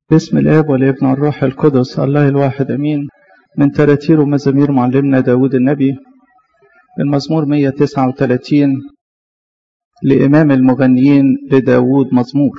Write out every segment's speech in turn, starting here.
باسم الآب والابن والروح القدس الله الواحد أمين من تراتير ومزامير معلمنا داود النبي المزمور 139 لإمام المغنيين لداود مزمور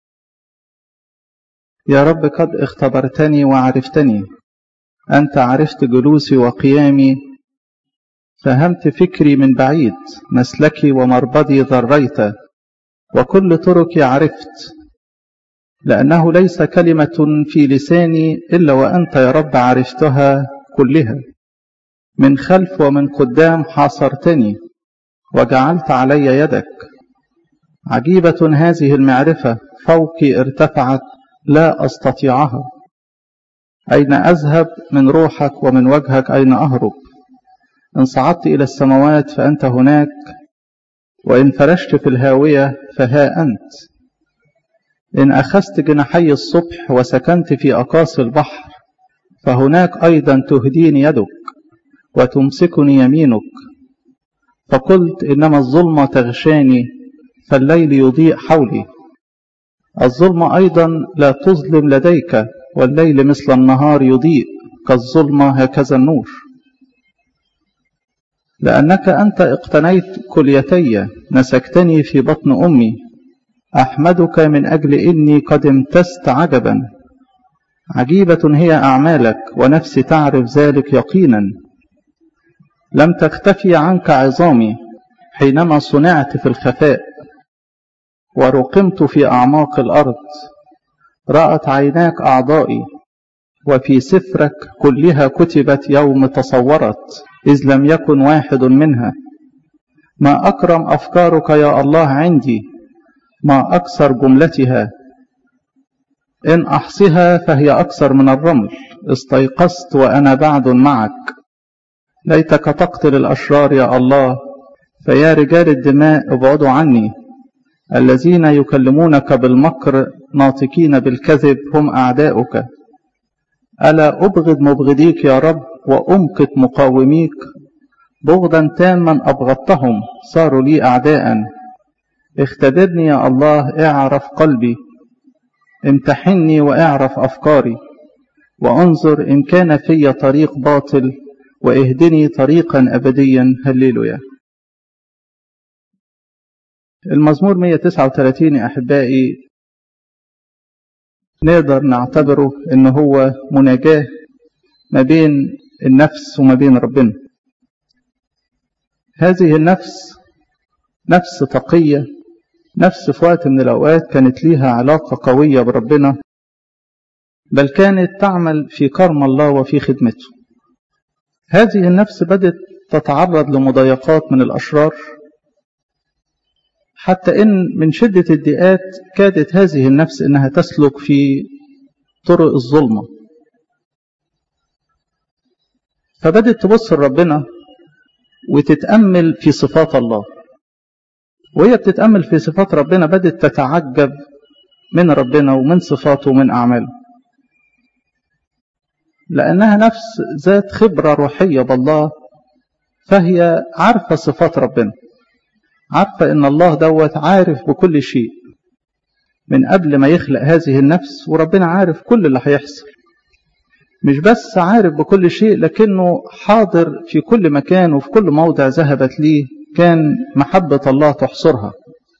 يا رب قد اختبرتني وعرفتني أنت عرفت جلوسي وقيامي فهمت فكري من بعيد مسلكي ومربدي ذريت وكل طرقي عرفت لأنه ليس كلمة في لساني إلا وأنت يا رب عرفتها كلها من خلف ومن قدام حاصرتني وجعلت علي يدك عجيبة هذه المعرفة فوقي ارتفعت لا أستطيعها أين أذهب من روحك ومن وجهك أين أهرب إن صعدت إلى السماوات فأنت هناك وإن فرشت في الهاوية فها أنت إن أخذت جناحي الصبح وسكنت في أقاصي البحر فهناك أيضا تهديني يدك وتمسكني يمينك فقلت إنما الظلمة تغشاني فالليل يضيء حولي الظلمة أيضا لا تظلم لديك والليل مثل النهار يضيء كالظلمة هكذا النور لأنك أنت اقتنيت كليتي نسكتني في بطن أمي أحمدك من أجل إني قد امتست عجبا عجيبة هي أعمالك ونفسي تعرف ذلك يقينا لم تختفي عنك عظامي حينما صنعت في الخفاء ورقمت في أعماق الأرض رأت عيناك أعضائي وفي سفرك كلها كتبت يوم تصورت إذ لم يكن واحد منها ما أكرم أفكارك يا الله عندي ما أكثر جملتها إن أحصها فهي أكثر من الرمل استيقظت وأنا بعد معك ليتك تقتل الأشرار يا الله فيا رجال الدماء ابعدوا عني الذين يكلمونك بالمكر ناطقين بالكذب هم أعداؤك ألا أبغض مبغضيك يا رب وأمقت مقاوميك بغضا تاما أبغضتهم صاروا لي أعداء اختبرني يا الله اعرف قلبي امتحني واعرف أفكاري وانظر إن كان في طريق باطل واهدني طريقا أبديا هللويا المزمور 139 يا أحبائي نقدر نعتبره إن هو مناجاة ما بين النفس وما بين ربنا هذه النفس نفس تقية نفس في وقت من الأوقات كانت ليها علاقة قوية بربنا بل كانت تعمل في كرم الله وفي خدمته هذه النفس بدت تتعرض لمضايقات من الأشرار حتى إن من شدة الضيقات كادت هذه النفس إنها تسلك في طرق الظلمة فبدت تبص لربنا وتتأمل في صفات الله وهي بتتأمل في صفات ربنا بدت تتعجب من ربنا ومن صفاته ومن أعماله لأنها نفس ذات خبرة روحية بالله فهي عارفة صفات ربنا عارفة إن الله دوت عارف بكل شيء من قبل ما يخلق هذه النفس وربنا عارف كل اللي هيحصل مش بس عارف بكل شيء لكنه حاضر في كل مكان وفي كل موضع ذهبت ليه كان محبة الله تحصرها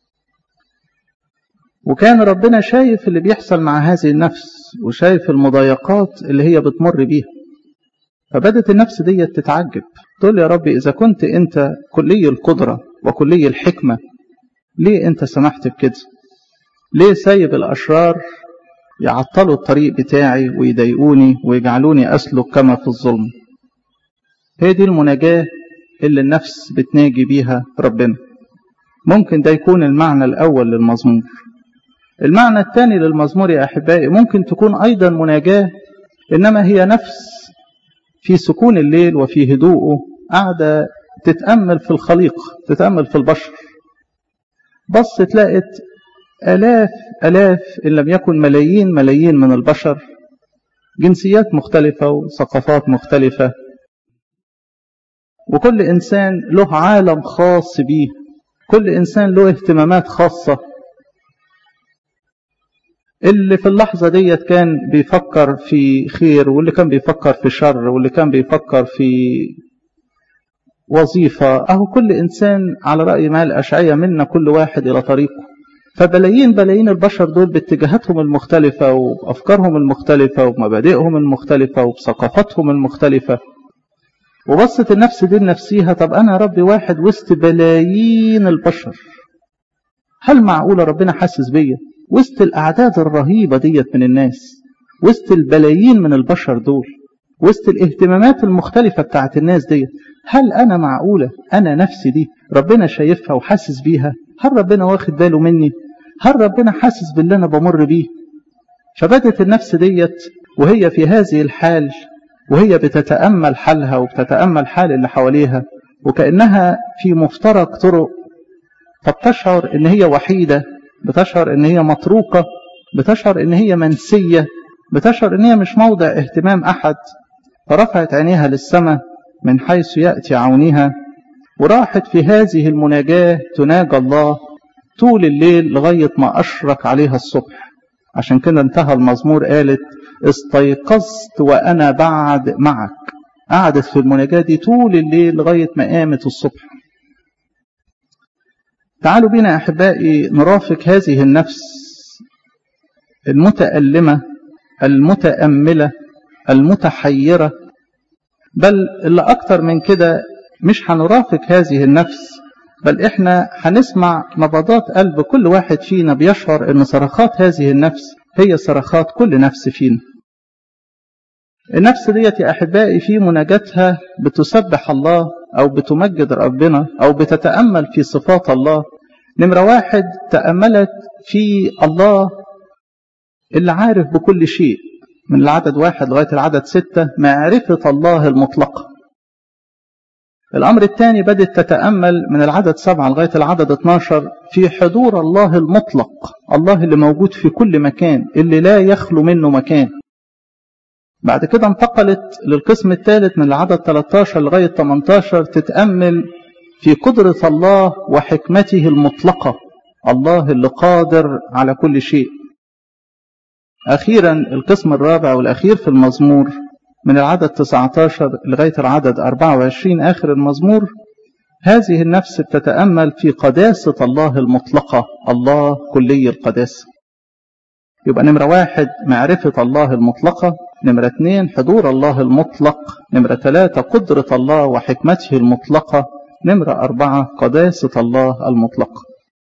وكان ربنا شايف اللي بيحصل مع هذه النفس وشايف المضايقات اللي هي بتمر بيها فبدت النفس دي تتعجب تقول يا رب إذا كنت أنت كلي القدرة وكلي الحكمة ليه أنت سمحت بكده ليه سايب الأشرار يعطلوا الطريق بتاعي ويضايقوني ويجعلوني أسلك كما في الظلم هي دي المناجاة اللي النفس بتناجي بيها ربنا ممكن ده يكون المعنى الأول للمزمور المعنى الثاني للمزمور يا أحبائي ممكن تكون أيضا مناجاة إنما هي نفس في سكون الليل وفي هدوءه قاعدة تتأمل في الخليقة تتأمل في البشر بص تلاقت آلاف آلاف إن لم يكن ملايين ملايين من البشر جنسيات مختلفة وثقافات مختلفة وكل إنسان له عالم خاص بيه كل إنسان له اهتمامات خاصة اللي في اللحظة ديت كان بيفكر في خير واللي كان بيفكر في شر واللي كان بيفكر في وظيفة أهو كل إنسان على رأي ما الأشعية منا كل واحد إلى طريقه فبلايين بلايين البشر دول باتجاهاتهم المختلفة وبأفكارهم المختلفة وبمبادئهم المختلفة وبثقافتهم المختلفة وبصت النفس دي لنفسيها طب أنا يا ربي واحد وسط بلايين البشر هل معقولة ربنا حاسس بيا وسط الأعداد الرهيبة ديت من الناس وسط البلايين من البشر دول وسط الاهتمامات المختلفة بتاعت الناس ديت هل أنا معقولة أنا نفسي دي ربنا شايفها وحاسس بيها هل ربنا واخد باله مني هل ربنا حاسس باللي أنا بمر بيه فبدت النفس ديت وهي في هذه الحال وهي بتتأمل حالها وبتتأمل حال اللي حواليها وكأنها في مفترق طرق فبتشعر ان هي وحيدة بتشعر ان هي متروكة بتشعر ان هي منسية بتشعر ان هي مش موضع اهتمام احد فرفعت عينيها للسماء من حيث يأتي عونها وراحت في هذه المناجاة تناجى الله طول الليل لغاية ما أشرق عليها الصبح عشان كده انتهى المزمور قالت استيقظت وأنا بعد معك قعدت في المناجاة دي طول الليل لغاية ما قامت الصبح تعالوا بنا أحبائي نرافق هذه النفس المتألمة المتأملة المتحيرة بل اللي أكتر من كده مش هنرافق هذه النفس بل إحنا هنسمع نبضات قلب كل واحد فينا بيشعر أن صرخات هذه النفس هي صرخات كل نفس فينا النفس ديت يا أحبائي في مناجاتها بتسبح الله أو بتمجد ربنا أو بتتأمل في صفات الله نمرة واحد تأملت في الله اللي عارف بكل شيء من العدد واحد لغاية العدد ستة معرفة الله المطلقة الأمر الثاني بدأت تتأمل من العدد سبعة لغاية العدد 12 في حضور الله المطلق الله اللي موجود في كل مكان اللي لا يخلو منه مكان بعد كده انتقلت للقسم الثالث من العدد 13 لغاية 18 تتأمل في قدرة الله وحكمته المطلقة الله اللي قادر على كل شيء أخيرا القسم الرابع والأخير في المزمور من العدد 19 لغاية العدد 24 آخر المزمور هذه النفس بتتأمل في قداسة الله المطلقة الله كلي القداسة يبقى نمرة واحد معرفة الله المطلقة نمرة اثنين حضور الله المطلق نمرة ثلاثة قدرة الله وحكمته المطلقة نمرة أربعة قداسة الله المطلقة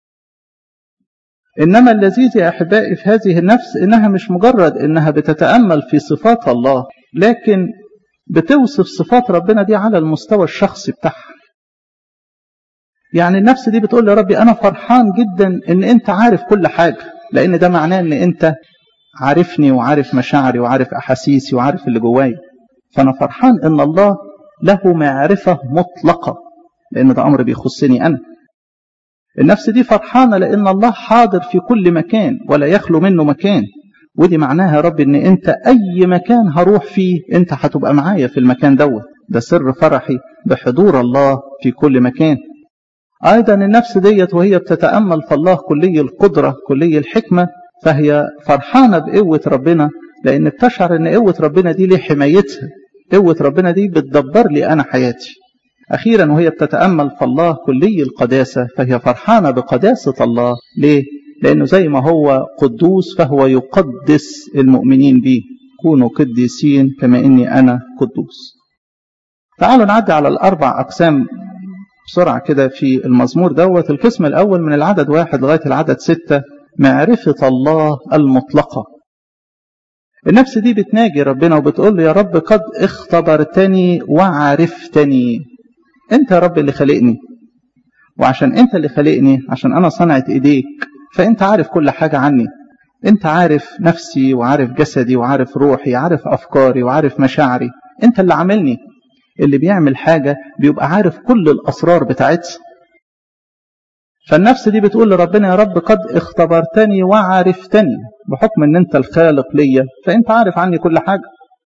إنما اللذيذ يا أحبائي في هذه النفس إنها مش مجرد إنها بتتأمل في صفات الله لكن بتوصف صفات ربنا دي على المستوى الشخصي بتاعها يعني النفس دي بتقول يا ربي أنا فرحان جدا إن أنت عارف كل حاجة لأن ده معناه إن أنت عارفني وعارف مشاعري وعارف أحاسيسي وعارف اللي جواي فأنا فرحان إن الله له معرفة مطلقة لأن ده أمر بيخصني أنا النفس دي فرحانة لأن الله حاضر في كل مكان ولا يخلو منه مكان ودي معناها يا رب ان انت اي مكان هروح فيه انت هتبقى معايا في المكان دوت ده سر فرحي بحضور الله في كل مكان ايضا النفس ديت وهي بتتامل في الله كلي القدره كلي الحكمه فهي فرحانه بقوه ربنا لان بتشعر ان قوه ربنا دي ليه حمايتها قوه ربنا دي بتدبر لي انا حياتي اخيرا وهي بتتامل في الله كلي القداسه فهي فرحانه بقداسه الله ليه لأنه زي ما هو قدوس فهو يقدس المؤمنين به كونوا قديسين كما إني أنا قدوس تعالوا نعدي على الأربع أقسام بسرعة كده في المزمور دوت القسم الأول من العدد واحد لغاية العدد ستة معرفة الله المطلقة النفس دي بتناجي ربنا وبتقول له يا رب قد اختبرتني وعرفتني انت يا رب اللي خلقني وعشان انت اللي خلقني عشان انا صنعت ايديك فأنت عارف كل حاجة عني أنت عارف نفسي وعارف جسدي وعارف روحي عارف أفكاري وعارف مشاعري أنت اللي عاملني اللي بيعمل حاجة بيبقى عارف كل الأسرار بتاعتها فالنفس دي بتقول لربنا يا رب قد اختبرتني وعرفتني بحكم ان انت الخالق ليا فانت عارف عني كل حاجة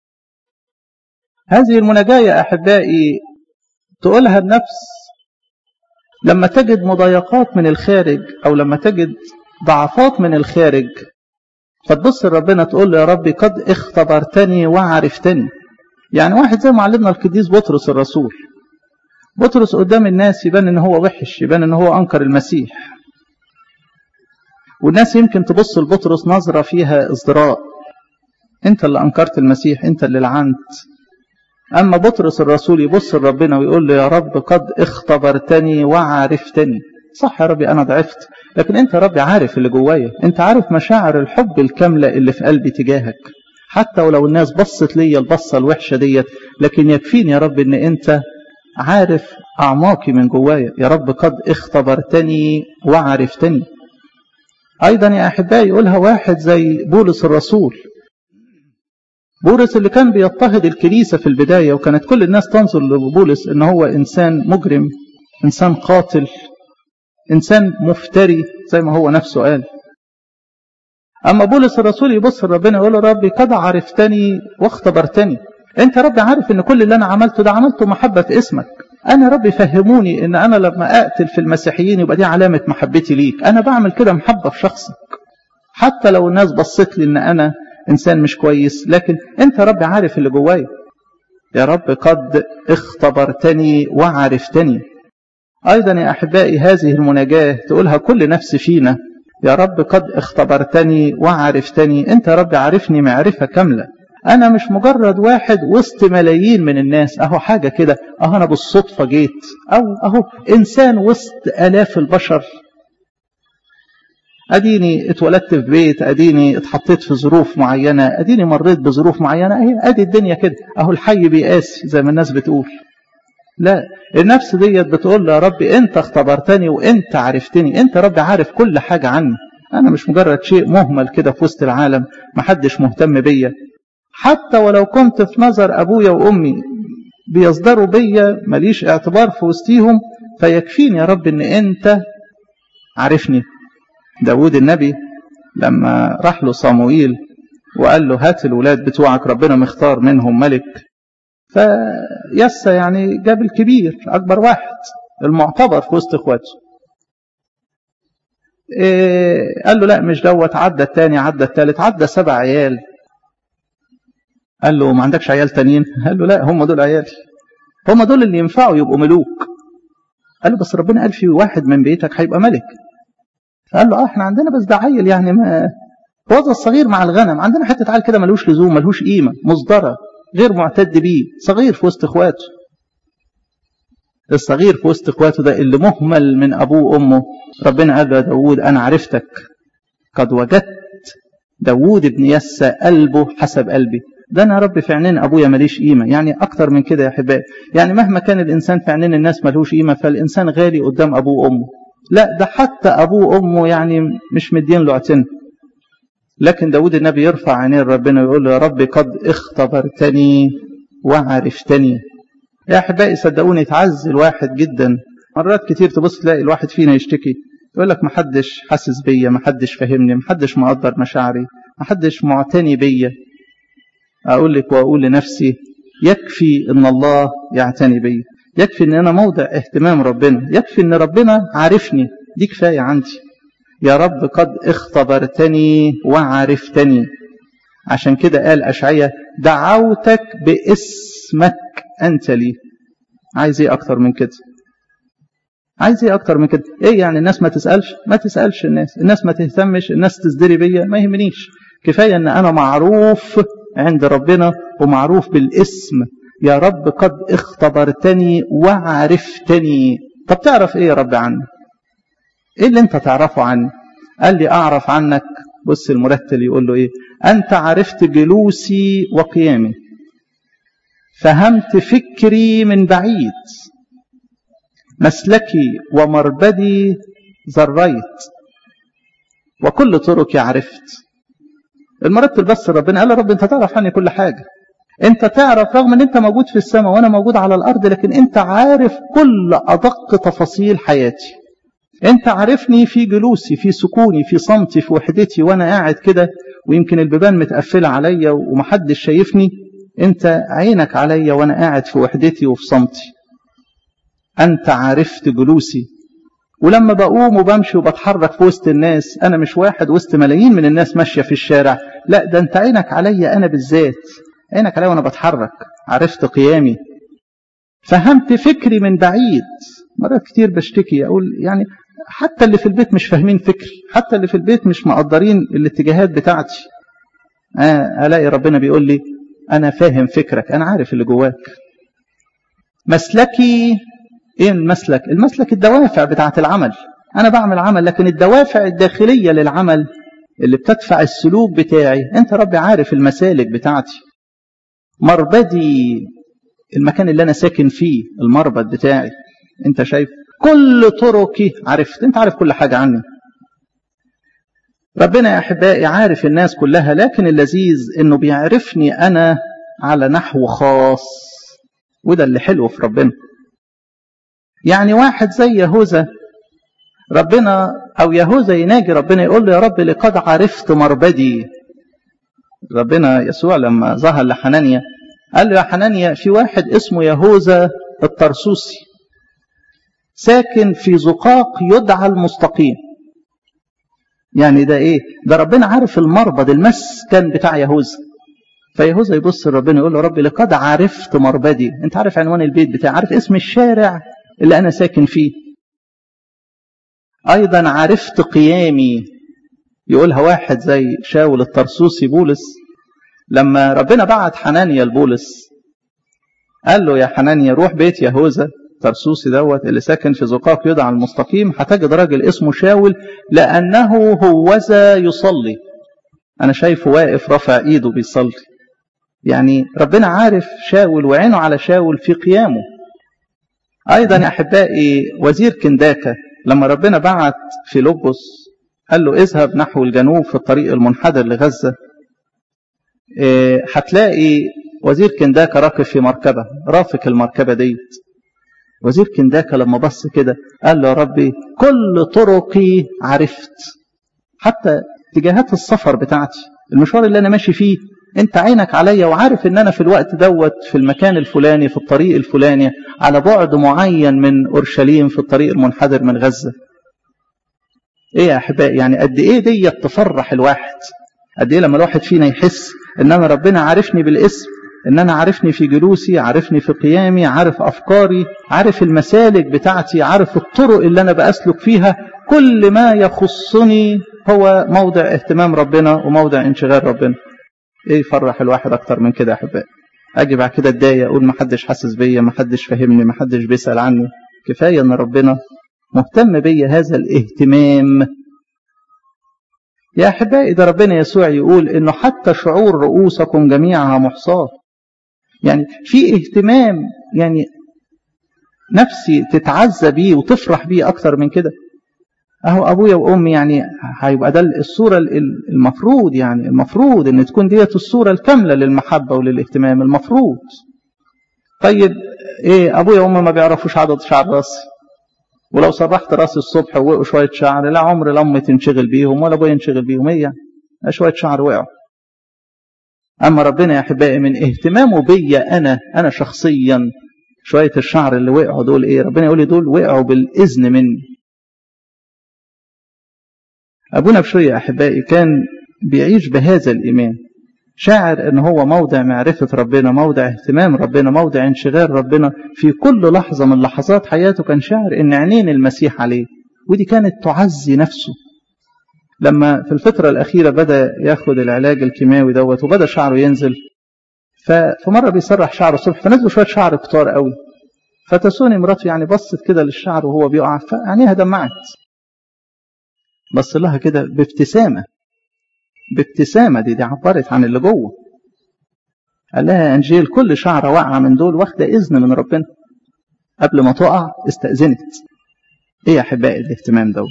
هذه المناجاة يا أحبائي تقولها النفس لما تجد مضايقات من الخارج أو لما تجد ضعفات من الخارج فتبص لربنا تقول له يا ربي قد اختبرتني وعرفتني يعني واحد زي معلمنا القديس بطرس الرسول بطرس قدام الناس يبان ان هو وحش يبان ان هو انكر المسيح والناس يمكن تبص لبطرس نظرة فيها ازدراء انت اللي انكرت المسيح انت اللي لعنت اما بطرس الرسول يبص لربنا ويقول له يا رب قد اختبرتني وعرفتني صح يا ربي انا ضعفت لكن انت يا ربي عارف اللي جوايا انت عارف مشاعر الحب الكاملة اللي في قلبي تجاهك حتى ولو الناس بصت لي البصة الوحشة ديت لكن يكفيني يا رب ان انت عارف اعماقي من جوايا يا رب قد اختبرتني وعرفتني ايضا يا احبائي يقولها واحد زي بولس الرسول بولس اللي كان بيضطهد الكنيسة في البداية وكانت كل الناس تنظر لبولس ان هو انسان مجرم انسان قاتل انسان مفتري زي ما هو نفسه قال اما بولس الرسول يبص لربنا يقول له ربي قد عرفتني واختبرتني انت ربي عارف ان كل اللي انا عملته ده عملته محبة في اسمك انا ربي فهموني ان انا لما اقتل في المسيحيين يبقى دي علامة محبتي ليك انا بعمل كده محبة في شخصك حتى لو الناس بصت لي ان انا انسان مش كويس لكن انت ربي عارف اللي جوايا يا رب قد اختبرتني وعرفتني ايضا يا احبائي هذه المناجاة تقولها كل نفس فينا يا رب قد اختبرتني وعرفتني انت يا رب عارفني معرفة كاملة انا مش مجرد واحد وسط ملايين من الناس اهو حاجة كده اهو انا بالصدفة جيت او اهو انسان وسط الاف البشر اديني اتولدت في بيت اديني اتحطيت في ظروف معينة اديني مريت بظروف معينة اهي ادي الدنيا كده اهو الحي بيقاسي زي ما الناس بتقول لا النفس ديت بتقول له يا ربي انت اختبرتني وانت عرفتني انت ربي عارف كل حاجة عني انا مش مجرد شيء مهمل كده في وسط العالم محدش مهتم بيا حتى ولو كنت في نظر ابويا وامي بيصدروا بيا ماليش اعتبار في وسطيهم فيكفيني يا رب ان انت عارفني داود النبي لما راح له صموئيل وقال له هات الولاد بتوعك ربنا مختار منهم ملك فيسا يعني جاب الكبير أكبر واحد المعتبر في وسط إخواته إيه قال له لا مش دوت عدى التاني عدى التالت عدى سبع عيال قال له ما عندكش عيال تانيين قال له لا هم دول عيالي هم دول اللي ينفعوا يبقوا ملوك قال له بس ربنا قال في واحد من بيتك هيبقى ملك قال له اه احنا عندنا بس ده عيل يعني ما وضع الصغير مع الغنم عندنا حته عيل كده ملوش لزوم ملوش قيمه مصدره غير معتد بيه صغير في وسط اخواته الصغير في وسط اخواته ده اللي مهمل من ابوه وامه ربنا قال له يا داوود انا عرفتك قد وجدت داوود ابن يسى قلبه حسب قلبي ده انا يا رب في عينين ابويا ماليش قيمه يعني اكتر من كده يا احبائي يعني مهما كان الانسان في عينين الناس ملوش قيمه فالانسان غالي قدام ابوه وامه لا ده حتى ابوه وامه يعني مش مدين له اعتنه لكن داود النبي يرفع عينيه ربنا ويقول له يا رب قد اختبرتني وعرفتني يا احبائي صدقوني تعز الواحد جدا مرات كتير تبص تلاقي الواحد فينا يشتكي يقول لك محدش حاسس بيا محدش فاهمني محدش مقدر مشاعري محدش معتني بيا اقول لك واقول لنفسي يكفي ان الله يعتني بيا يكفي ان انا موضع اهتمام ربنا يكفي ان ربنا عارفني دي كفايه عندي يا رب قد اختبرتني وعرفتني عشان كده قال أشعية دعوتك باسمك أنت لي عايز ايه أكتر من كده عايز ايه أكتر من كده ايه يعني الناس ما تسألش ما تسألش الناس الناس ما تهتمش الناس تزدري بيا ما يهمنيش كفاية ان انا معروف عند ربنا ومعروف بالاسم يا رب قد اختبرتني وعرفتني طب تعرف ايه يا رب عني ايه اللي انت تعرفه عني قال لي اعرف عنك بص المرتل يقول له ايه انت عرفت جلوسي وقيامي فهمت فكري من بعيد مسلكي ومربدي ذريت وكل طرقي عرفت المرتل بس ربنا قال رب انت تعرف عني كل حاجه انت تعرف رغم ان انت موجود في السماء وانا موجود على الارض لكن انت عارف كل ادق تفاصيل حياتي انت عارفني في جلوسي في سكوني في صمتي في وحدتي وانا قاعد كده ويمكن البيبان متقفله عليا ومحدش شايفني انت عينك عليا وانا قاعد في وحدتي وفي صمتي انت عرفت جلوسي ولما بقوم وبمشي وبتحرك في وسط الناس أنا مش واحد وسط ملايين من الناس ماشية في الشارع لا ده أنت عينك عليا أنا بالذات عينك عليا وأنا بتحرك عرفت قيامي فهمت فكري من بعيد مرات كتير بشتكي أقول يعني حتى اللي في البيت مش فاهمين فكري حتى اللي في البيت مش مقدرين الاتجاهات بتاعتي آه ألاقي ربنا بيقول لي أنا فاهم فكرك أنا عارف اللي جواك مسلكي إيه المسلك المسلك الدوافع بتاعة العمل أنا بعمل عمل لكن الدوافع الداخلية للعمل اللي بتدفع السلوك بتاعي أنت ربي عارف المسالك بتاعتي مربدي المكان اللي أنا ساكن فيه المربد بتاعي أنت شايف كل طرقي عرفت أنت عارف كل حاجة عني ربنا يا أحبائي عارف الناس كلها لكن اللذيذ أنه بيعرفني أنا على نحو خاص وده اللي حلو في ربنا يعني واحد زي يهوذا ربنا أو يهوذا يناجي ربنا يقول له يا رب لقد عرفت مربدي ربنا يسوع لما ظهر لحنانيا قال له يا حنانيا في واحد اسمه يهوذا الطرسوسي ساكن في زقاق يدعى المستقيم يعني ده ايه ده ربنا عارف المربض المسكن بتاع يهوذا فيهوذا يبص لربنا يقول له ربي لقد عرفت مربدي انت عارف عنوان البيت بتاعي عارف اسم الشارع اللي انا ساكن فيه ايضا عرفت قيامي يقولها واحد زي شاول الطرسوسي بولس لما ربنا بعت حنانيا لبولس قال له يا حنانيا روح بيت يهوذا ترسوسي دوت اللي ساكن في زقاق يدعى المستقيم هتجد راجل اسمه شاول لأنه هوذا يصلي أنا شايفه واقف رافع إيده بيصلي يعني ربنا عارف شاول وعينه على شاول في قيامه أيضا يا أحبائي وزير كنداكة لما ربنا بعت في لبس قال له اذهب نحو الجنوب في الطريق المنحدر لغزة هتلاقي وزير كنداكة راكب في مركبة رافق المركبة ديت وزير كنداكة لما بص كده قال له يا ربي كل طرقي عرفت حتى اتجاهات السفر بتاعتي المشوار اللي انا ماشي فيه انت عينك عليا وعارف ان انا في الوقت دوت في المكان الفلاني في الطريق الفلاني على بعد معين من اورشليم في الطريق المنحدر من غزه ايه يا احبائي يعني قد ايه ديت تفرح الواحد قد ايه لما الواحد فينا يحس ان انا ربنا عارفني بالاسم ان انا عارفني في جلوسي عارفني في قيامي عارف افكاري عارف المسالك بتاعتي عارف الطرق اللي انا باسلك فيها كل ما يخصني هو موضع اهتمام ربنا وموضع انشغال ربنا ايه يفرح الواحد اكتر من كده يا احبائي اجي بعد كده اتضايق اقول ما حدش حاسس بيا ما حدش فاهمني ما حدش بيسال عني كفايه ان ربنا مهتم بيا هذا الاهتمام يا احبائي ده ربنا يسوع يقول انه حتى شعور رؤوسكم جميعها محصاه يعني في اهتمام يعني نفسي تتعزى بيه وتفرح بيه اكتر من كده اهو ابويا وامي يعني هيبقى ده الصوره المفروض يعني المفروض ان تكون ديت الصوره الكامله للمحبه وللاهتمام المفروض طيب ايه ابويا وامي ما بيعرفوش عدد شعر راسي ولو سرحت راسي الصبح ووقعوا شويه شعر لا عمر لا امي تنشغل بيهم ولا ابويا ينشغل بيهم هي شويه شعر وقعوا اما ربنا يا احبائي من اهتمامه بيا انا انا شخصيا شويه الشعر اللي وقعوا دول ايه ربنا يقول لي دول وقعوا بالاذن مني ابونا بشويه يا احبائي كان بيعيش بهذا الايمان شاعر ان هو موضع معرفه ربنا موضع اهتمام ربنا موضع انشغال ربنا في كل لحظه من لحظات حياته كان شاعر ان عينين المسيح عليه ودي كانت تعزي نفسه لما في الفترة الأخيرة بدأ ياخد العلاج الكيماوي دوت وبدأ شعره ينزل ففي مرة بيسرح شعره الصبح فنزلوا شوية شعر كتار قوي فتسوني مراته يعني بصت كده للشعر وهو بيقع فعينيها دمعت بص لها كده بابتسامة بابتسامة دي دي عبرت عن اللي جوه قال لها يا أنجيل كل شعرة واقعة من دول واخدة إذن من ربنا قبل ما تقع استأذنت إيه يا أحبائي الاهتمام دوت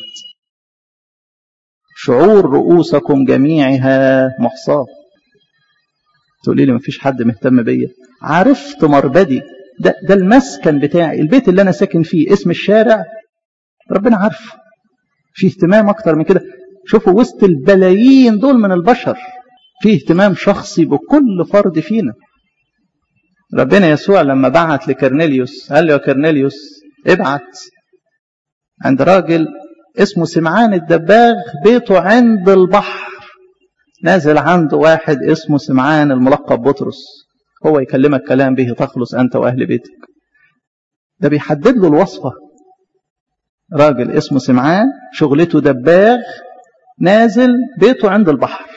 شعور رؤوسكم جميعها محصاة تقولي لي مفيش حد مهتم بيا عرفت مربدي ده, ده المسكن بتاعي البيت اللي أنا ساكن فيه اسم الشارع ربنا عارفه في اهتمام أكتر من كده شوفوا وسط البلايين دول من البشر في اهتمام شخصي بكل فرد فينا ربنا يسوع لما بعت لكرنيليوس قال له يا كرنيليوس ابعت عند راجل اسمه سمعان الدباغ بيته عند البحر نازل عنده واحد اسمه سمعان الملقب بطرس هو يكلمك كلام به تخلص أنت وأهل بيتك ده بيحدد له الوصفة راجل اسمه سمعان شغلته دباغ نازل بيته عند البحر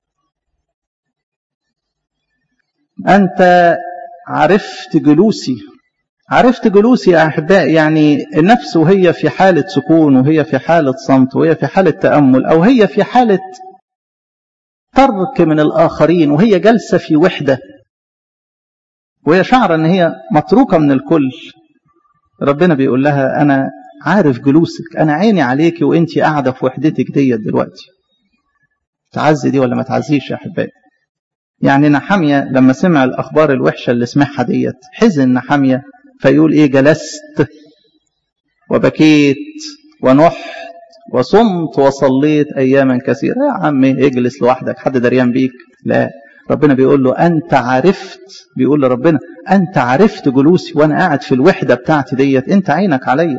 أنت عرفت جلوسي عرفت جلوسي يا أحبائي يعني النفس وهي في حالة سكون وهي في حالة صمت وهي في حالة تأمل أو هي في حالة ترك من الآخرين وهي جالسة في وحدة وهي شعر أن هي متروكة من الكل ربنا بيقول لها أنا عارف جلوسك أنا عيني عليك وإنتي قاعدة في وحدتك ديت دلوقتي تعزي دي ولا ما تعزيش يا أحبائي يعني نحمية لما سمع الأخبار الوحشة اللي سمعها ديت حزن نحمية فيقول إيه جلست وبكيت ونحت وصمت وصليت أياما كثيرة يا عمي اجلس لوحدك حد دريان بيك لا ربنا بيقول له أنت عرفت بيقول لربنا أنت عرفت جلوسي وأنا قاعد في الوحدة بتاعتي ديت أنت عينك عليا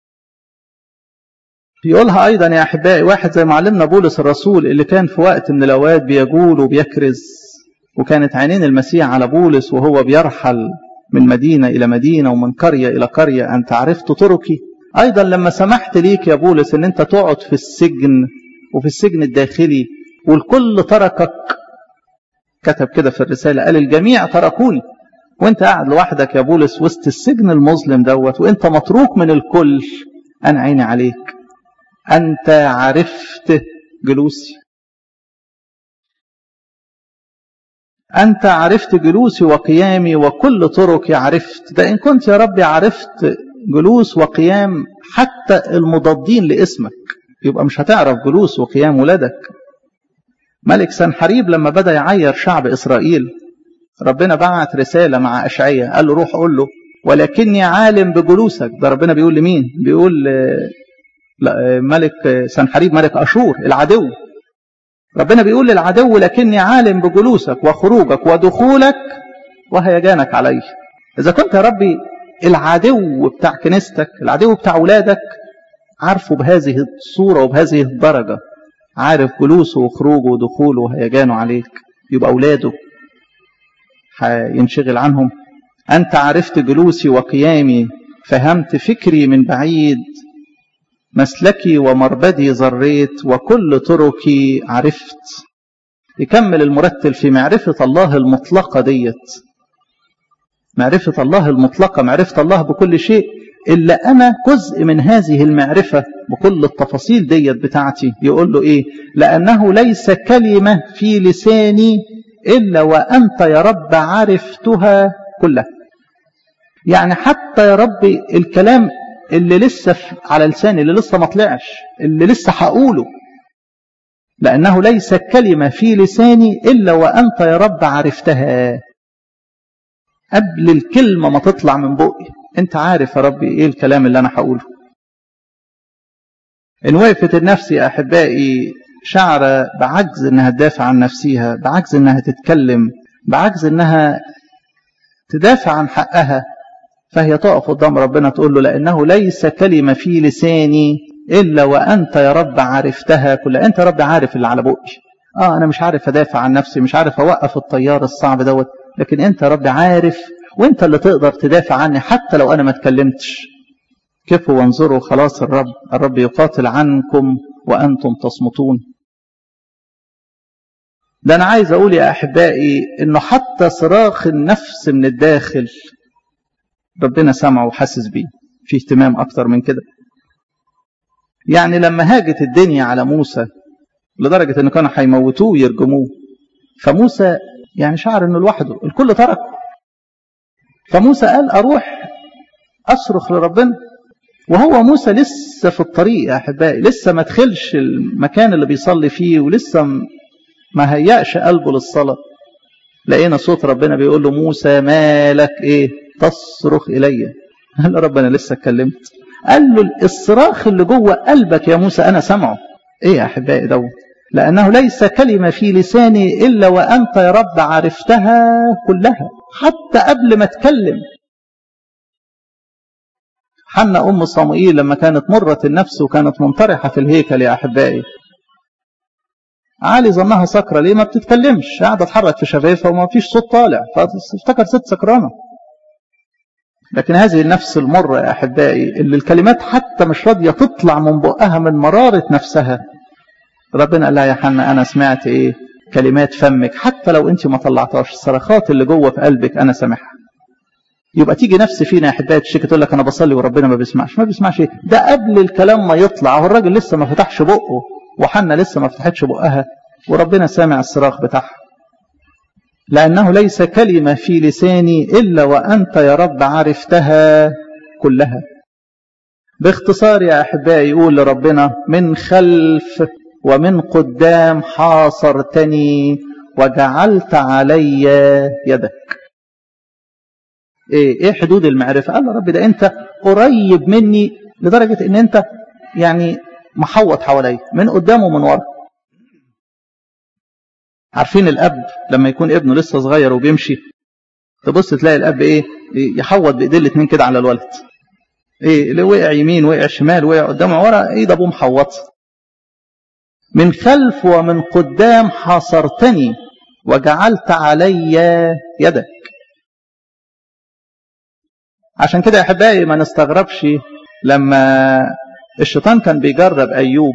بيقولها أيضا يا أحبائي واحد زي معلمنا بولس الرسول اللي كان في وقت من الأوقات بيجول وبيكرز وكانت عينين المسيح على بولس وهو بيرحل من مدينة إلى مدينة ومن قرية إلى قرية أنت عرفت طرقي أيضا لما سمحت ليك يا بولس أن أنت تقعد في السجن وفي السجن الداخلي والكل تركك كتب كده في الرسالة قال الجميع تركوني وانت قاعد لوحدك يا بولس وسط السجن المظلم دوت وانت متروك من الكل أنا عيني عليك أنت عرفت جلوسي أنت عرفت جلوسي وقيامي وكل طرقي عرفت ده إن كنت يا ربي عرفت جلوس وقيام حتى المضادين لاسمك يبقى مش هتعرف جلوس وقيام ولادك ملك سنحريب لما بدأ يعير شعب إسرائيل ربنا بعت رسالة مع أشعية قال له روح قول له ولكني عالم بجلوسك ده ربنا بيقول لمين بيقول لا ملك سنحريب ملك أشور العدو ربنا بيقول للعدو لكني عالم بجلوسك وخروجك ودخولك وهيجانك عليه إذا كنت يا ربي العدو بتاع كنيستك العدو بتاع ولادك عارفه بهذه الصورة وبهذه الدرجة عارف جلوسه وخروجه ودخوله وهيجانه عليك يبقى أولاده هينشغل عنهم أنت عرفت جلوسي وقيامي فهمت فكري من بعيد مسلكي ومربدي ذريت وكل طرقي عرفت يكمل المرتل في معرفة الله المطلقة ديت معرفة الله المطلقة معرفة الله بكل شيء إلا أنا جزء من هذه المعرفة بكل التفاصيل ديت بتاعتي يقول له إيه لأنه ليس كلمة في لساني إلا وأنت يا رب عرفتها كلها يعني حتى يا رب الكلام اللي لسه على لساني اللي لسه ما طلعش اللي لسه هقوله لأنه ليس كلمة في لساني إلا وأنت يا رب عرفتها قبل الكلمة ما تطلع من بقي أنت عارف يا ربي إيه الكلام اللي أنا هقوله إن وقفت النفس يا أحبائي شعر بعجز إنها تدافع عن نفسها بعجز إنها تتكلم بعجز إنها تدافع عن حقها فهي تقف قدام ربنا تقول له لأنه ليس كلمة في لساني إلا وأنت يا رب عرفتها كلها أنت يا رب عارف اللي على بقي آه أنا مش عارف أدافع عن نفسي مش عارف أوقف الطيار الصعب دوت لكن أنت يا رب عارف وأنت اللي تقدر تدافع عني حتى لو أنا ما اتكلمتش كفوا وانظروا خلاص الرب الرب يقاتل عنكم وأنتم تصمتون ده أنا عايز أقول يا أحبائي إنه حتى صراخ النفس من الداخل ربنا سمعه وحاسس بيه في اهتمام أكتر من كده يعني لما هاجت الدنيا على موسى لدرجة إن كانوا هيموتوه ويرجموه فموسى يعني شعر إنه لوحده الكل تركه فموسى قال أروح أصرخ لربنا وهو موسى لسه في الطريق يا أحبائي لسه ما دخلش المكان اللي بيصلي فيه ولسه ما هيأش قلبه للصلاة لقينا صوت ربنا بيقول له موسى مالك إيه تصرخ إلي قال له ربنا لسه اتكلمت قال له الصراخ اللي جوه قلبك يا موسى أنا سمعه إيه يا أحبائي دوت لأنه ليس كلمة في لساني إلا وأنت يا رب عرفتها كلها حتى قبل ما اتكلم حنا أم صموئيل لما كانت مرة النفس وكانت منطرحة في الهيكل يا أحبائي علي ظنها سكرة ليه ما بتتكلمش قاعدة تحرك في شفايفها وما فيش صوت طالع فافتكر ست سكرانة لكن هذه النفس المرة يا أحبائي اللي الكلمات حتى مش راضية تطلع من بقها من مرارة نفسها ربنا قال لها يا حنا أنا سمعت إيه كلمات فمك حتى لو أنت ما طلعتهاش الصرخات اللي جوه في قلبك أنا سامعها يبقى تيجي نفس فينا يا احبائي تشتكي تقول لك انا بصلي وربنا ما بيسمعش ما بيسمعش ايه ده قبل الكلام ما يطلع هو الراجل لسه ما فتحش بقه وحنا لسه ما فتحتش بقها وربنا سامع الصراخ بتاعها لانه ليس كلمه في لساني الا وانت يا رب عرفتها كلها باختصار يا احبائي يقول لربنا من خلف ومن قدام حاصرتني وجعلت علي يدك ايه ايه حدود المعرفه قال له رب ده انت قريب مني لدرجه ان انت يعني محوط حواليا من قدام ومن ورا عارفين الاب لما يكون ابنه لسه صغير وبيمشي تبص تلاقي الاب ايه يحوط بايديه الاثنين كده على الولد ايه اللي وقع يمين وقع شمال وقع قدام ورا ايه ده ابوه محوط من خلف ومن قدام حاصرتني وجعلت علي يدك عشان كده يا احبائي ما نستغربش لما الشيطان كان بيجرب ايوب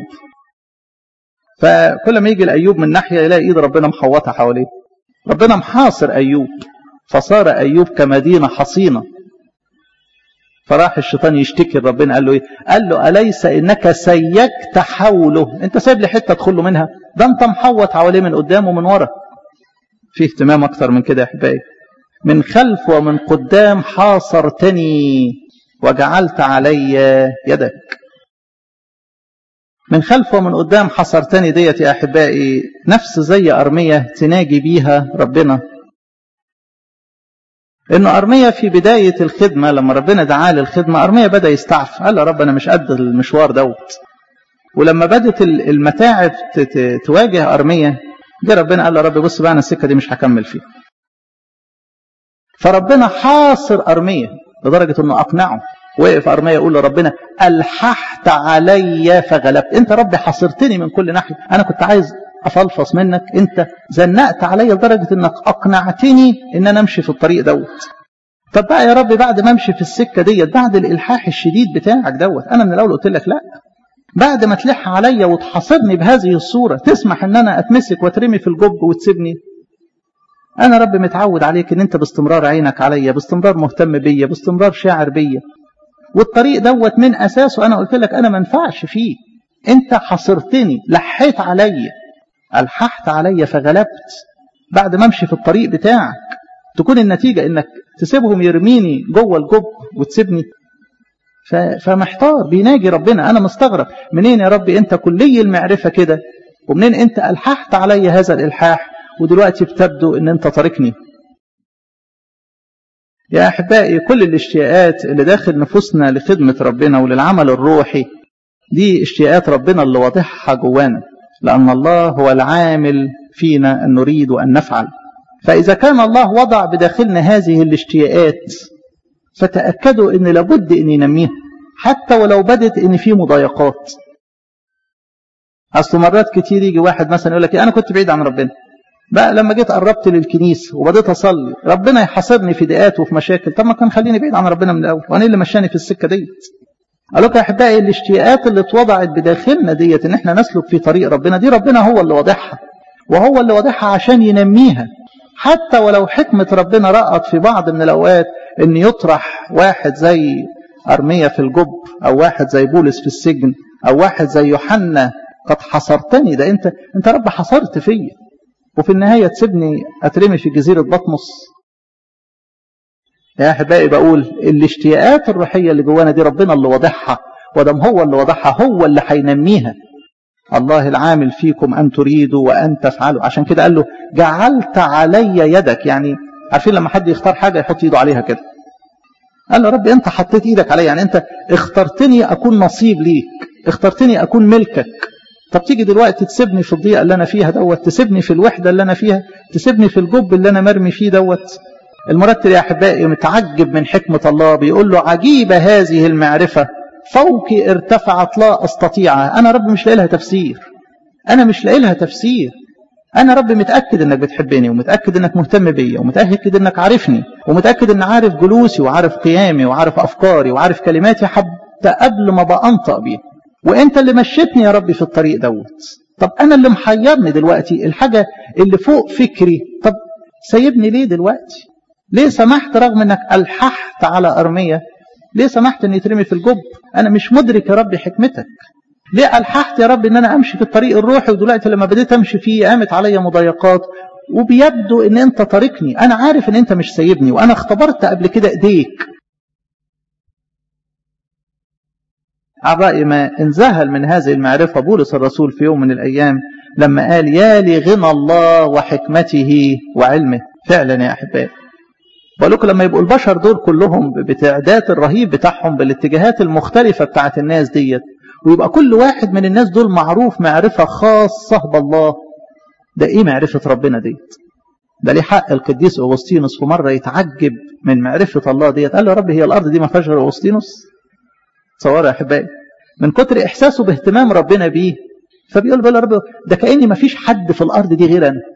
فكل ما يجي لايوب من ناحيه يلاقي ايد ربنا محوطه حواليه ربنا محاصر ايوب فصار ايوب كمدينه حصينه فراح الشيطان يشتكي ربنا قال له ايه قال له اليس انك سيكت حوله انت سايب لي حته ادخل له منها ده انت محوط حواليه من قدام ومن ورا في اهتمام اكتر من كده يا احبائي من خلف ومن قدام حاصرتني وجعلت علي يدك من خلف ومن قدام حصرتني ديت يا احبائي نفس زي ارميه تناجي بيها ربنا انه ارميه في بدايه الخدمه لما ربنا دعاه للخدمه ارميه بدا يستعف قال يا رب انا مش قد المشوار دوت ولما بدت المتاعب تواجه ارميه جه ربنا قال له رب بص بقى انا السكه دي مش هكمل فيها فربنا حاصر ارميه لدرجه انه اقنعه وقف ارميه يقول لربنا الححت علي فغلبت انت ربي حاصرتني من كل ناحيه انا كنت عايز افلفص منك انت زنقت عليا لدرجه انك اقنعتني ان انا امشي في الطريق دوت طب بقى يا رب بعد ما امشي في السكه ديت بعد الالحاح الشديد بتاعك دوت انا من الاول قلت لك لا بعد ما تلح عليا وتحاصرني بهذه الصوره تسمح ان انا اتمسك واترمي في الجب وتسيبني انا رب متعود عليك ان انت باستمرار عينك عليا باستمرار مهتم بيا باستمرار شاعر بيا والطريق دوت من اساسه انا قلت لك انا ما انفعش فيه انت حصرتني لحيت عليا الححت عليا فغلبت بعد ما امشي في الطريق بتاعك تكون النتيجه انك تسيبهم يرميني جوه الجب وتسيبني فمحتار بيناجي ربنا انا مستغرب منين يا ربي انت كلي المعرفه كده ومنين انت الححت عليا هذا الالحاح ودلوقتي بتبدو ان انت تاركني يا احبائي كل الاشتياقات اللي داخل نفوسنا لخدمه ربنا وللعمل الروحي دي اشتياقات ربنا اللي واضحها جوانا لان الله هو العامل فينا ان نريد ان نفعل فاذا كان الله وضع بداخلنا هذه الاشتياقات فتاكدوا ان لابد ان ينميها حتى ولو بدت ان في مضايقات اصل مرات كتير يجي واحد مثلا يقول لك انا كنت بعيد عن ربنا بقى لما جيت قربت للكنيسه وبديت اصلي ربنا يحاصرني في ضيقات وفي مشاكل طب ما كان خليني بعيد عن ربنا من الاول وانا اللي مشاني في السكه ديت قال لكم يا احبائي الاشتياقات اللي اتوضعت بداخلنا ديت ان احنا نسلك في طريق ربنا دي ربنا هو اللي واضحها وهو اللي واضحها عشان ينميها حتى ولو حكمه ربنا رأت في بعض من الاوقات ان يطرح واحد زي ارميه في الجب او واحد زي بولس في السجن او واحد زي يوحنا قد حصرتني ده انت انت رب حصرت فيا وفي النهاية تسيبني أترمي في جزيرة بطمس يا أحبائي بقول الاشتياقات الروحية اللي جوانا دي ربنا اللي واضحها ودم هو اللي واضحها هو اللي هينميها الله العامل فيكم أن تريدوا وأن تفعلوا عشان كده قال له جعلت علي يدك يعني عارفين لما حد يختار حاجة يحط ايده عليها كده قال له ربي أنت حطيت ايدك عليا يعني أنت اخترتني أكون نصيب ليك اخترتني أكون ملكك طب تيجي دلوقتي تسيبني في الضيقه اللي انا فيها دوت تسيبني في الوحده اللي انا فيها تسيبني في الجب اللي انا مرمي فيه دوت المرتل يا أحبائي متعجب من حكمة الله بيقول له عجيبة هذه المعرفة فوقي ارتفعت لا أستطيعها أنا رب مش لاقي لها تفسير أنا مش لاقي لها تفسير أنا رب متأكد إنك بتحبني ومتأكد إنك مهتم بيا ومتأكد إنك عارفني ومتأكد إن عارف جلوسي وعارف قيامي وعارف أفكاري وعارف كلماتي حتى قبل ما بأنطق بيها وأنت اللي مشيتني يا ربي في الطريق دوت طب أنا اللي محيرني دلوقتي الحاجة اللي فوق فكري طب سايبني ليه دلوقتي ليه سمحت رغم انك الححت على ارميه ليه سمحت ان يترمي في الجب انا مش مدرك يا رب حكمتك ليه الححت يا رب ان انا امشي في الطريق الروحي ودلوقتي لما بديت امشي فيه قامت عليا مضايقات وبيبدو ان انت طارقني انا عارف ان انت مش سايبني وانا اختبرت قبل كده ايديك عبائي ما انذهل من هذه المعرفة بولس الرسول في يوم من الأيام لما قال يا لغنى الله وحكمته وعلمه فعلا يا أحبائي بقول لكم لما يبقوا البشر دول كلهم بتعداد الرهيب بتاعهم بالاتجاهات المختلفة بتاعت الناس ديت ويبقى كل واحد من الناس دول معروف معرفة خاصة بالله ده ايه معرفة ربنا ديت ده ليه حق القديس أغسطينوس في مرة يتعجب من معرفة الله ديت قال له يا رب هي الأرض دي ما فيهاش غير أغسطينوس تصوروا يا أحبائي من كتر إحساسه باهتمام ربنا بيه فبيقول بقى يا رب ده كأني ما فيش حد في الأرض دي غير أنا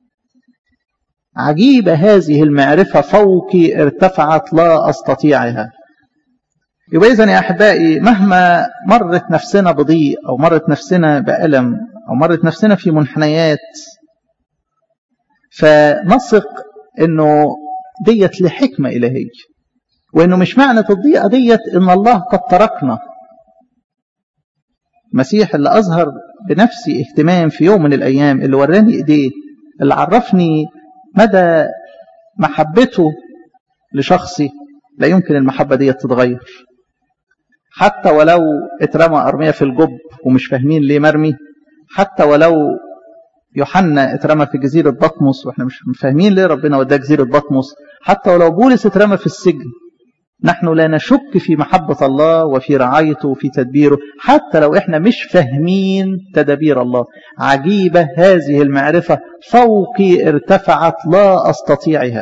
عجيبة هذه المعرفة فوقي ارتفعت لا أستطيعها يبقى إذن يا أحبائي مهما مرت نفسنا بضيق أو مرت نفسنا بألم أو مرت نفسنا في منحنيات فنثق أنه ديت لحكمة إلهية وأنه مش معنى الضيقة ديت أن الله قد تركنا المسيح اللي أظهر بنفسي اهتمام في يوم من الأيام اللي وراني إيديه اللي عرفني مدى محبته لشخصي لا يمكن المحبة دي تتغير حتى ولو اترمى أرمية في الجب ومش فاهمين ليه مرمي حتى ولو يوحنا اترمى في جزيرة بطمس واحنا مش فاهمين ليه ربنا وداه جزيرة بطمس حتى ولو بولس اترمى في السجن نحن لا نشك في محبة الله وفي رعايته وفي تدبيره حتى لو احنا مش فاهمين تدابير الله عجيبة هذه المعرفة فوقي ارتفعت لا أستطيعها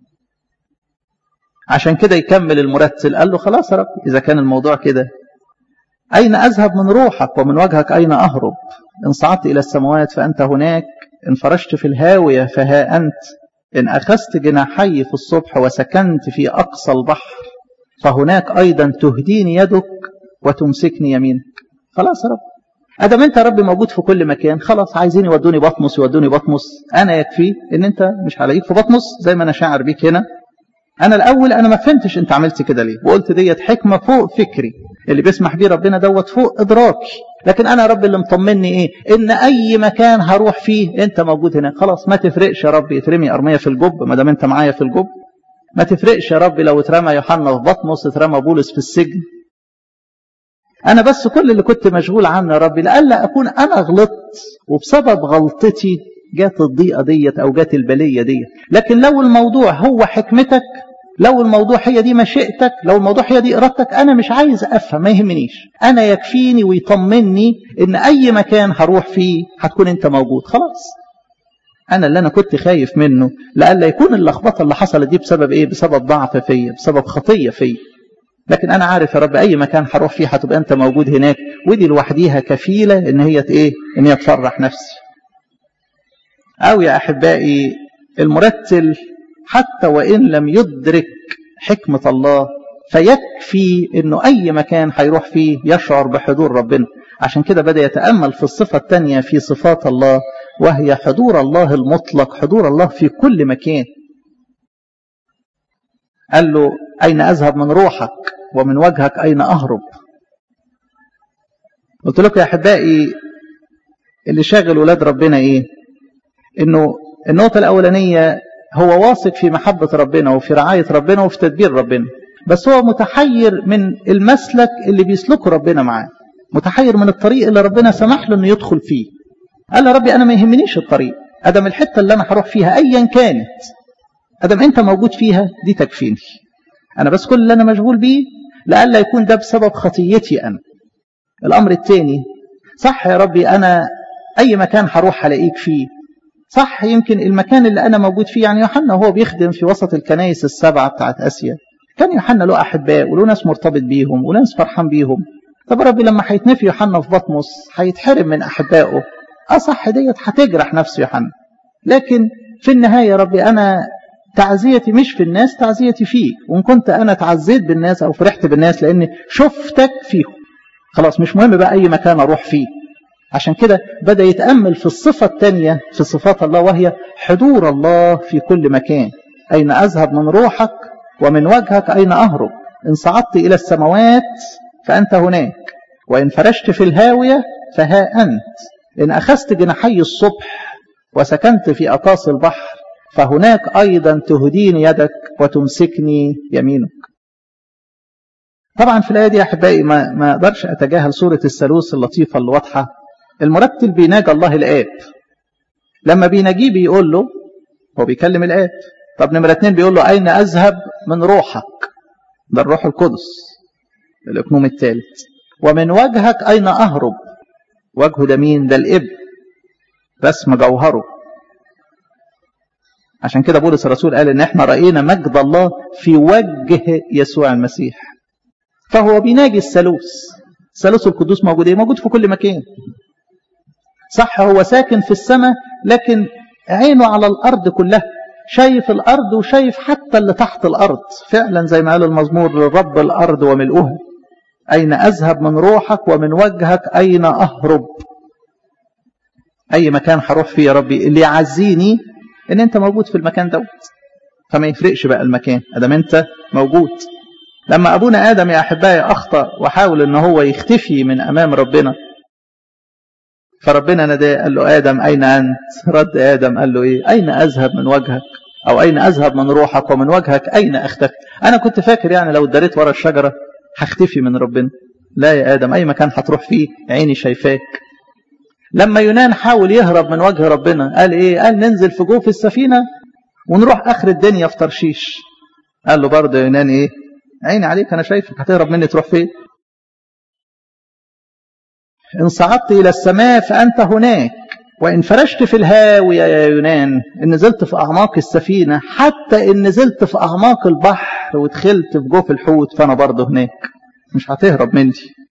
عشان كده يكمل المرتل قال له خلاص يا رب إذا كان الموضوع كده أين أذهب من روحك ومن وجهك أين أهرب إن صعدت إلى السماوات فأنت هناك إن فرشت في الهاوية فها أنت إن أخذت جناحي في الصبح وسكنت في أقصى البحر فهناك أيضا تهديني يدك وتمسكني يمينك خلاص يا رب ادم انت يا رب موجود في كل مكان خلاص عايزين يودوني بطمس يودوني بطمس انا يكفي ان انت مش هلاقيك في بطمس زي ما انا شاعر بيك هنا انا الاول انا ما فهمتش انت عملت كده ليه وقلت ديت حكمه فوق فكري اللي بيسمح بيه ربنا دوت فوق ادراكي لكن انا يا رب اللي مطمني ايه ان اي مكان هروح فيه انت موجود هناك خلاص ما تفرقش يا رب يترمي ارميه في الجب ما دام انت معايا في الجب ما تفرقش يا رب لو اترمى يوحنا في بطمس اترمى بولس في السجن أنا بس كل اللي كنت مشغول عنه يا رب لألا أكون أنا غلطت وبسبب غلطتي جات الضيقة ديت أو جات البلية ديت لكن لو الموضوع هو حكمتك لو الموضوع هي دي مشيئتك لو الموضوع هي دي إرادتك أنا مش عايز أفهم ما يهمنيش أنا يكفيني ويطمني إن أي مكان هروح فيه هتكون أنت موجود خلاص أنا اللي أنا كنت خايف منه لألا يكون اللخبطة اللي حصلت دي بسبب إيه بسبب ضعف فيا بسبب خطية فيا لكن أنا عارف يا رب أي مكان هروح فيه هتبقى أنت موجود هناك ودي لوحديها كفيلة إن هي إيه إن هي تفرح نفسي أو يا أحبائي المرتل حتى وإن لم يدرك حكمة الله فيكفي إنه أي مكان هيروح فيه يشعر بحضور ربنا عشان كده بدأ يتأمل في الصفة الثانية في صفات الله وهي حضور الله المطلق حضور الله في كل مكان قال له أين أذهب من روحك ومن وجهك أين أهرب قلت لكم يا أحبائي اللي شاغل ولاد ربنا إيه إنه النقطة الأولانية هو واثق في محبة ربنا وفي رعاية ربنا وفي تدبير ربنا بس هو متحير من المسلك اللي بيسلكه ربنا معاه متحير من الطريق اللي ربنا سمح له انه يدخل فيه قال يا ربي انا ما يهمنيش الطريق ادم الحته اللي انا هروح فيها ايا كانت ادم انت موجود فيها دي تكفيني انا بس كل اللي انا مشغول بيه لئلا يكون ده بسبب خطيتي انا الامر الثاني صح يا ربي انا اي مكان هروح هلاقيك فيه صح يمكن المكان اللي أنا موجود فيه يعني يوحنا وهو بيخدم في وسط الكنائس السبعة بتاعت آسيا كان يوحنا له أحباء وله ناس مرتبط بيهم وناس فرحان بيهم طب ربي لما هيتنفي يوحنا في بطمس هيتحرم من أحبائه أصح ديت هتجرح نفس يوحنا لكن في النهاية يا ربي أنا تعزيتي مش في الناس تعزيتي فيك وإن كنت أنا تعزيت بالناس أو فرحت بالناس لأني شفتك فيهم خلاص مش مهم بقى أي مكان أروح فيه عشان كده بدأ يتأمل في الصفة الثانية في صفات الله وهي حضور الله في كل مكان أين أذهب من روحك ومن وجهك أين أهرب إن صعدت إلى السماوات فأنت هناك وإن فرشت في الهاوية فها أنت إن أخذت جناحي الصبح وسكنت في أقاصي البحر فهناك أيضا تهديني يدك وتمسكني يمينك طبعا في الآية دي أحبائي ما, ما أقدرش أتجاهل صورة الثالوث اللطيفة اللي واضحة المرتل بيناجى الله الآب لما بيناجيه بيقول له هو بيكلم الآب طب نمرة اتنين بيقول له أين أذهب من روحك ده الروح القدس الإقنوم الثالث ومن وجهك أين أهرب وجهه ده مين ده الإب رسم جوهره عشان كده بولس الرسول قال ان احنا رأينا مجد الله في وجه يسوع المسيح فهو بيناجي الثالوث الثالوث القدوس موجود ايه موجود في كل مكان صح هو ساكن في السماء لكن عينه على الارض كلها شايف الارض وشايف حتى اللي تحت الارض فعلا زي ما قال المزمور لرب الارض وملؤها اين اذهب من روحك ومن وجهك اين اهرب اي مكان هروح فيه يا ربي اللي يعزيني ان انت موجود في المكان دوت فما يفرقش بقى المكان ادام انت موجود لما ابونا ادم يا احبائي اخطا وحاول ان هو يختفي من امام ربنا فربنا ناداه قال له ادم اين انت رد ادم قال له ايه اين اذهب من وجهك او اين اذهب من روحك ومن وجهك اين اختفي انا كنت فاكر يعني لو اتدريت ورا الشجره هختفي من ربنا لا يا ادم اي مكان هتروح فيه عيني شايفاك لما يونان حاول يهرب من وجه ربنا قال ايه قال ننزل في جوف السفينه ونروح اخر الدنيا في ترشيش قال له برضه يونان ايه عيني عليك انا شايفك هتهرب مني تروح فين ان صعدت الى السماء فانت هناك وان فرشت في الهاويه يا يونان ان نزلت في اعماق السفينه حتى ان نزلت في اعماق البحر ودخلت في جوف الحوت فانا برضه هناك مش هتهرب مني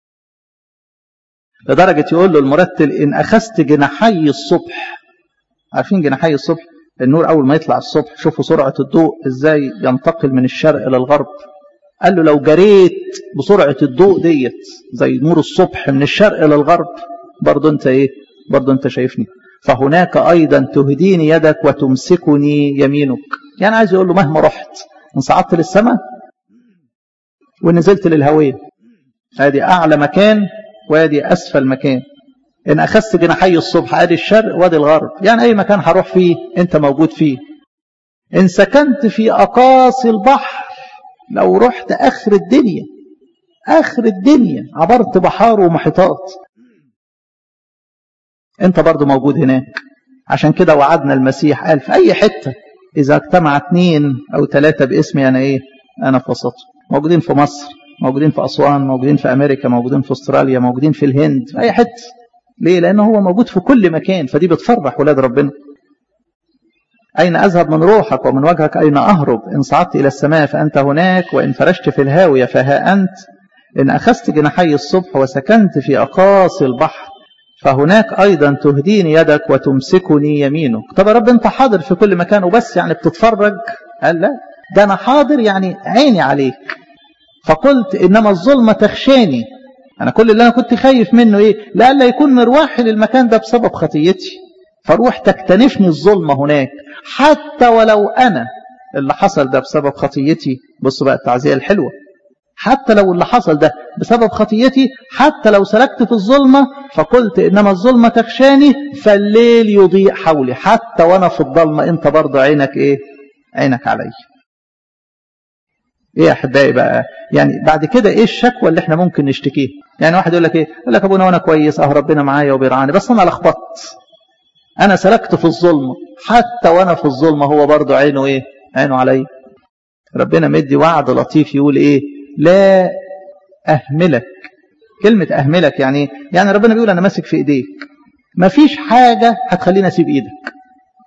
لدرجة يقول له المرتل إن أخذت جناحي الصبح عارفين جناحي الصبح النور أول ما يطلع الصبح شوفوا سرعة الضوء إزاي ينتقل من الشرق إلى الغرب قال له لو جريت بسرعة الضوء ديت زي نور الصبح من الشرق إلى الغرب برضه أنت إيه برضه أنت شايفني فهناك أيضا تهديني يدك وتمسكني يمينك يعني عايز يقول له مهما رحت إن صعدت للسماء ونزلت للهوية هذه أعلى مكان وادي أسفل مكان إن أخذت جناحي الصبح أدي الشرق وادي الغرب يعني أي مكان هروح فيه أنت موجود فيه إن سكنت في أقاصي البحر لو رحت آخر الدنيا آخر الدنيا عبرت بحار ومحيطات أنت برضو موجود هناك عشان كده وعدنا المسيح قال في أي حتة إذا اجتمع اثنين أو ثلاثة باسمي أنا إيه أنا في وسطهم موجودين في مصر موجودين في أسوان موجودين في أمريكا موجودين في أستراليا موجودين في الهند في أي حتة ليه لأنه هو موجود في كل مكان فدي بتفرح ولاد ربنا أين أذهب من روحك ومن وجهك أين أهرب إن صعدت إلى السماء فأنت هناك وإن فرشت في الهاوية فها أنت إن أخذت جناحي الصبح وسكنت في أقاصي البحر فهناك أيضا تهديني يدك وتمسكني يمينك طب يا رب أنت حاضر في كل مكان وبس يعني بتتفرج قال لا ده أنا حاضر يعني عيني عليك فقلت إنما الظلمة تخشاني أنا كل اللي أنا كنت خايف منه إيه لألا يكون مروحي للمكان ده بسبب خطيتي فروح تكتنفني الظلمة هناك حتى ولو أنا اللي حصل ده بسبب خطيتي بص بقى التعزية الحلوة حتى لو اللي حصل ده بسبب خطيتي حتى لو سلكت في الظلمة فقلت إنما الظلمة تخشاني فالليل يضيء حولي حتى وأنا في الظلمة أنت برضه عينك إيه عينك علي ايه يا احبائي بقى يعني بعد كده ايه الشكوى اللي احنا ممكن نشتكيها يعني واحد يقول لك ايه يقول لك ابونا وانا كويس اه ربنا معايا وبيرعاني بس انا لخبطت انا سلكت في الظلمه حتى وانا في الظلمه هو برضه عينه ايه عينه عليا ربنا مدي وعد لطيف يقول ايه لا اهملك كلمه اهملك يعني يعني ربنا بيقول انا ماسك في ايديك مفيش حاجه هتخليني اسيب ايدك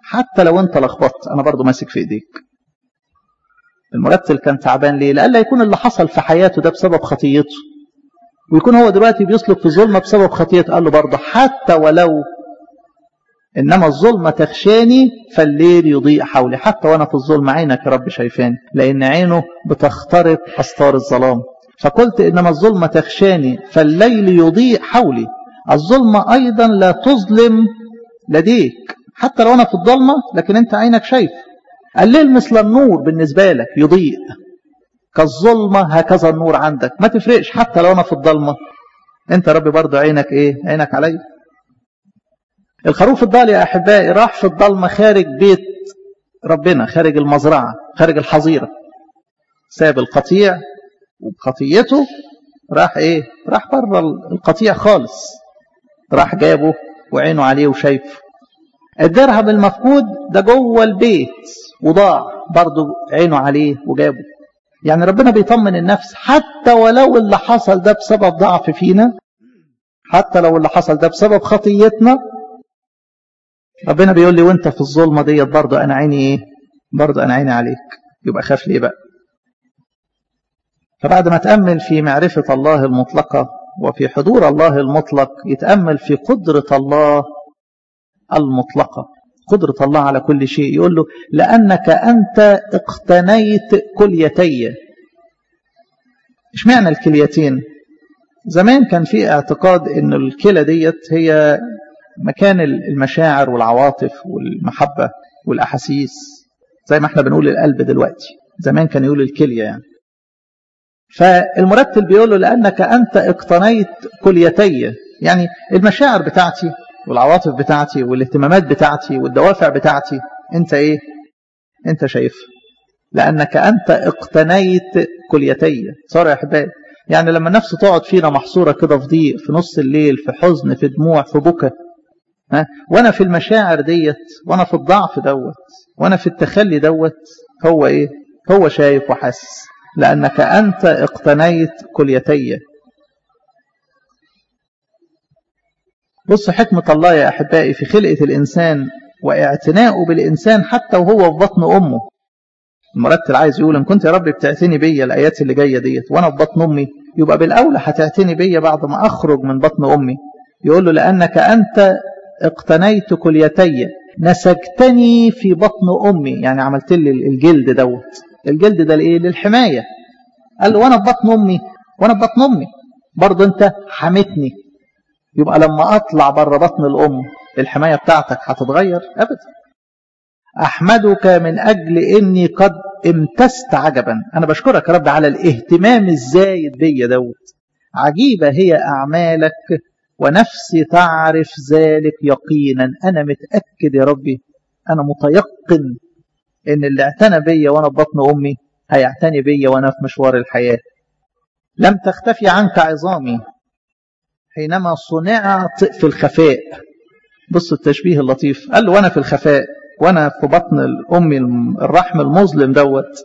حتى لو انت لخبطت انا برضو ماسك في ايديك المرتل كان تعبان ليه لألا يكون اللي حصل في حياته ده بسبب خطيته ويكون هو دلوقتي بيسلك في ظلمة بسبب خطيته قال له برضه حتى ولو إنما الظلمة تخشاني فالليل يضيء حولي حتى وأنا في الظلم عينك يا رب شايفاني لأن عينه بتخترق أستار الظلام فقلت إنما الظلمة تخشاني فالليل يضيء حولي الظلمة أيضا لا تظلم لديك حتى لو أنا في الظلمة لكن أنت عينك شايف الليل مثل النور بالنسبة لك يضيء كالظلمة هكذا النور عندك ما تفرقش حتى لو أنا في الظلمة أنت ربي برضه عينك إيه عينك علي الخروف الضال يا أحبائي راح في الظلمة خارج بيت ربنا خارج المزرعة خارج الحظيرة ساب القطيع وبخطيته راح ايه راح بره القطيع خالص راح جابه وعينه عليه وشايفه الدرهم المفقود ده جوه البيت وضاع برضه عينه عليه وجابه يعني ربنا بيطمن النفس حتى ولو اللي حصل ده بسبب ضعف فينا حتى لو اللي حصل ده بسبب خطيتنا ربنا بيقول لي وانت في الظلمه ديت برضه انا عيني ايه برضه انا عيني عليك يبقى خاف ليه بقى فبعد ما تأمل في معرفة الله المطلقة وفي حضور الله المطلق يتأمل في قدرة الله المطلقة قدرة الله على كل شيء يقول له لأنك أنت اقتنيت كليتي إيش معنى الكليتين زمان كان في اعتقاد أن الكلى ديت هي مكان المشاعر والعواطف والمحبة والأحاسيس زي ما احنا بنقول القلب دلوقتي زمان كان يقول الكلية يعني فالمرتل بيقول له لأنك أنت اقتنيت كليتي يعني المشاعر بتاعتي والعواطف بتاعتي والاهتمامات بتاعتي والدوافع بتاعتي انت ايه انت شايف لأنك أنت اقتنيت كليتي صار يا أحبائي يعني لما النفس تقعد فينا محصورة كده في ضيق في نص الليل في حزن في دموع في بكى ها وانا في المشاعر ديت وانا في الضعف دوت وانا في التخلي دوت هو ايه هو شايف وحاسس لأنك أنت اقتنيت كليتي بص حكمة الله يا أحبائي في خلقة الإنسان واعتناؤه بالإنسان حتى وهو في بطن أمه المرتل عايز يقول إن كنت يا رب بتعتني بيا الآيات اللي جاية ديت وأنا في بطن أمي يبقى بالأولى هتعتني بيا بعد ما أخرج من بطن أمي يقول له لأنك أنت اقتنيت كليتي نسجتني في بطن أمي يعني عملت لي الجلد دوت الجلد ده لإيه للحماية قال له وأنا في بطن أمي وأنا في بطن أمي برضه أنت حمتني يبقى لما أطلع بره بطن الأم الحماية بتاعتك هتتغير أبدا أحمدك من أجل إني قد امتست عجبا أنا بشكرك يا رب على الاهتمام الزايد بيا دوت عجيبة هي أعمالك ونفسي تعرف ذلك يقينا أنا متأكد يا ربي أنا متيقن إن اللي اعتنى بيا وأنا في بطن أمي هيعتني بيا وأنا في مشوار الحياة لم تختفي عنك عظامي حينما صنعت في الخفاء بص التشبيه اللطيف قال له وأنا في الخفاء وأنا في بطن الأم الرحم المظلم دوت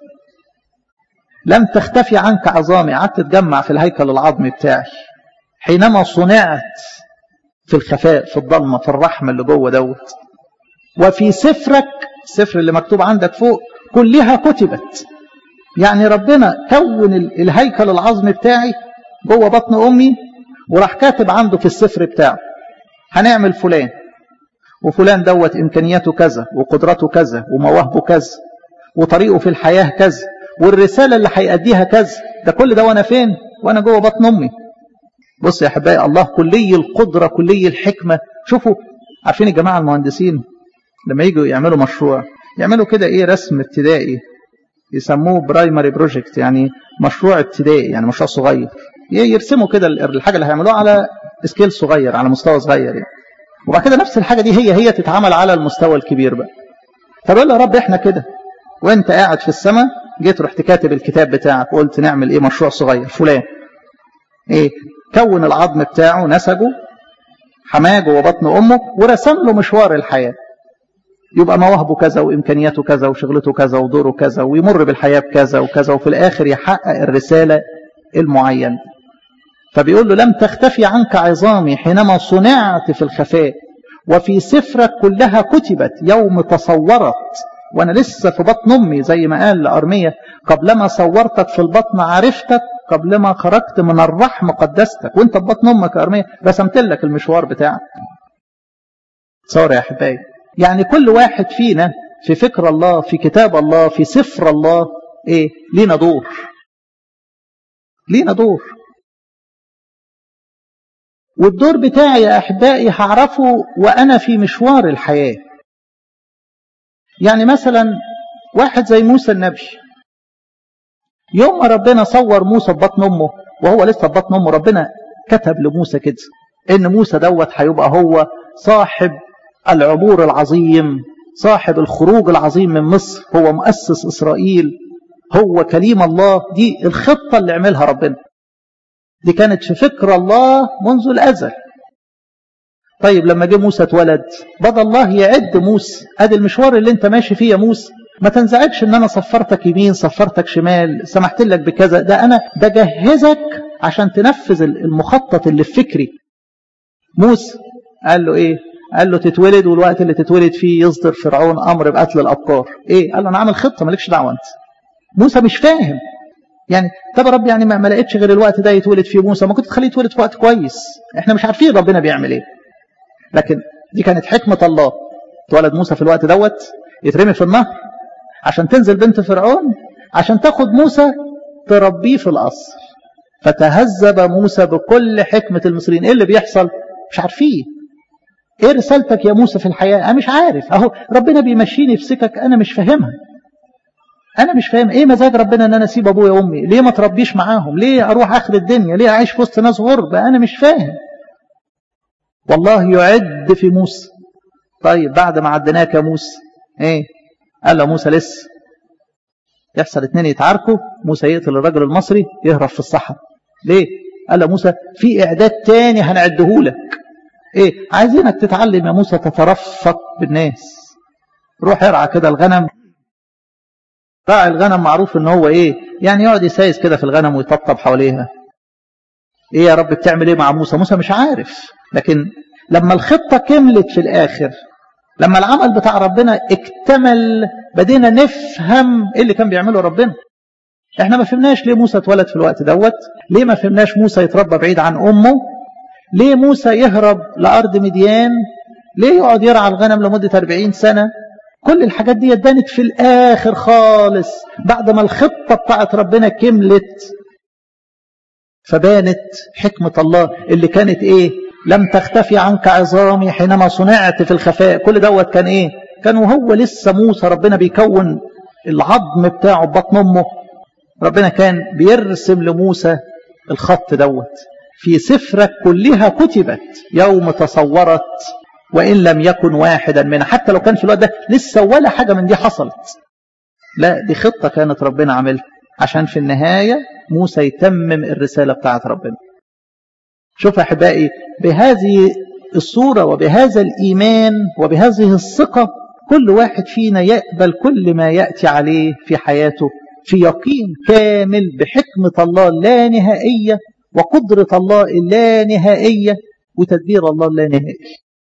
لم تختفي عنك عظامي قعدت تجمع في الهيكل العظمي بتاعي حينما صنعت في الخفاء في الضلمة في الرحم اللي جوه دوت وفي سفرك السفر اللي مكتوب عندك فوق كلها كتبت يعني ربنا كون الهيكل العظمي بتاعي جوه بطن أمي وراح كاتب عنده في السفر بتاعه هنعمل فلان وفلان دوت إمكانياته كذا وقدرته كذا ومواهبه كذا وطريقه في الحياة كذا والرسالة اللي هيأديها كذا ده كل ده وأنا فين وأنا جوه بطن أمي بص يا أحبائي الله كلي القدرة كلي الحكمة شوفوا عارفين الجماعة المهندسين لما يجوا يعملوا مشروع يعملوا كده ايه رسم ابتدائي يسموه برايمري بروجكت يعني مشروع ابتدائي يعني مشروع صغير يرسموا كده الحاجة اللي هيعملوها على سكيل صغير على مستوى صغير يعني. وبعد كده نفس الحاجة دي هي هي تتعمل على المستوى الكبير بقى فبقول يا رب احنا كده وانت قاعد في السماء جيت رحت كاتب الكتاب بتاعك وقلت نعمل ايه مشروع صغير فلان ايه كون العظم بتاعه نسجه حماه جوه بطن امه ورسم له مشوار الحياه يبقى مواهبه كذا وامكانياته كذا وشغلته كذا ودوره كذا ويمر بالحياه بكذا وكذا وفي الاخر يحقق الرساله المعين فبيقول له لم تختفي عنك عظامي حينما صنعت في الخفاء وفي سفرك كلها كتبت يوم تصورت وانا لسه في بطن امي زي ما قال لارميه قبلما صورتك في البطن عرفتك قبلما خرجت من الرحم قدستك وانت في بطن امك يا ارميه رسمت لك المشوار بتاعك صار يا احبائي يعني كل واحد فينا في فكر الله في كتاب الله في سفر الله ايه لينا دور لينا دور والدور بتاعي يا احبائي هعرفه وانا في مشوار الحياه يعني مثلا واحد زي موسى النبي يوم ما ربنا صور موسى في بطن امه وهو لسه في بطن امه ربنا كتب لموسى كده ان موسى دوت هيبقى هو صاحب العبور العظيم صاحب الخروج العظيم من مصر هو مؤسس اسرائيل هو كليم الله دي الخطه اللي عملها ربنا دي كانت في فكر الله منذ الازل طيب لما جه موسى اتولد بدل الله يعد موسى ادي المشوار اللي انت ماشي فيه يا موسى ما تنزعجش ان انا صفرتك يمين صفرتك شمال سمحت لك بكذا ده انا بجهزك عشان تنفذ المخطط اللي في فكري موسى قال له ايه قال له تتولد والوقت اللي تتولد فيه يصدر فرعون امر بقتل الابكار ايه قال له انا عامل خطه مالكش دعوه انت موسى مش فاهم يعني طب يا رب يعني ما لقيتش غير الوقت ده يتولد فيه موسى ما كنت تخليه يتولد في وقت كويس احنا مش عارفين ربنا بيعمل ايه لكن دي كانت حكمه الله اتولد موسى في الوقت دوت يترمي في النهر عشان تنزل بنت فرعون عشان تاخد موسى تربيه في القصر فتهذب موسى بكل حكمة المصريين ايه اللي بيحصل مش عارفين ايه رسالتك يا موسى في الحياة انا مش عارف اهو ربنا بيمشيني في سكك انا مش فاهمها انا مش فاهم ايه مزاج ربنا ان انا اسيب ابويا وامي ليه ما تربيش معاهم ليه اروح اخر الدنيا ليه اعيش في وسط ناس غربة انا مش فاهم والله يعد في موسى طيب بعد ما عدناك يا موسى ايه قال له موسى لسه يحصل اتنين يتعاركوا موسى يقتل الرجل المصري يهرب في الصحراء ليه قال له موسى في اعداد تاني هنعدهولك ايه عايزينك تتعلم يا موسى تترفق بالناس روح ارعى كده الغنم راعي الغنم معروف ان هو ايه يعني يقعد يسايس كده في الغنم ويطبطب حواليها ايه يا رب بتعمل ايه مع موسى موسى مش عارف لكن لما الخطة كملت في الاخر لما العمل بتاع ربنا اكتمل بدينا نفهم ايه اللي كان بيعمله ربنا احنا ما فهمناش ليه موسى اتولد في الوقت دوت ليه ما فهمناش موسى يتربى بعيد عن امه ليه موسى يهرب لارض مديان ليه يقعد يرعى الغنم لمدة 40 سنة كل الحاجات دي اتبانت في الاخر خالص بعد ما الخطة بتاعت ربنا كملت فبانت حكمة الله اللي كانت ايه لم تختفي عنك عظامي حينما صنعت في الخفاء كل دوت كان ايه كان وهو لسه موسى ربنا بيكون العظم بتاعه ببطن امه ربنا كان بيرسم لموسى الخط دوت في سفرك كلها كتبت يوم تصورت وإن لم يكن واحدا منها حتى لو كان في الوقت ده لسه ولا حاجة من دي حصلت لا دي خطة كانت ربنا عاملها عشان في النهاية موسى يتمم الرسالة بتاعت ربنا شوف أحبائي بهذه الصورة وبهذا الإيمان وبهذه الثقة كل واحد فينا يقبل كل ما يأتي عليه في حياته في يقين كامل بحكمة الله لا نهائية وقدرة الله اللا نهائية وتدبير الله اللا نهائي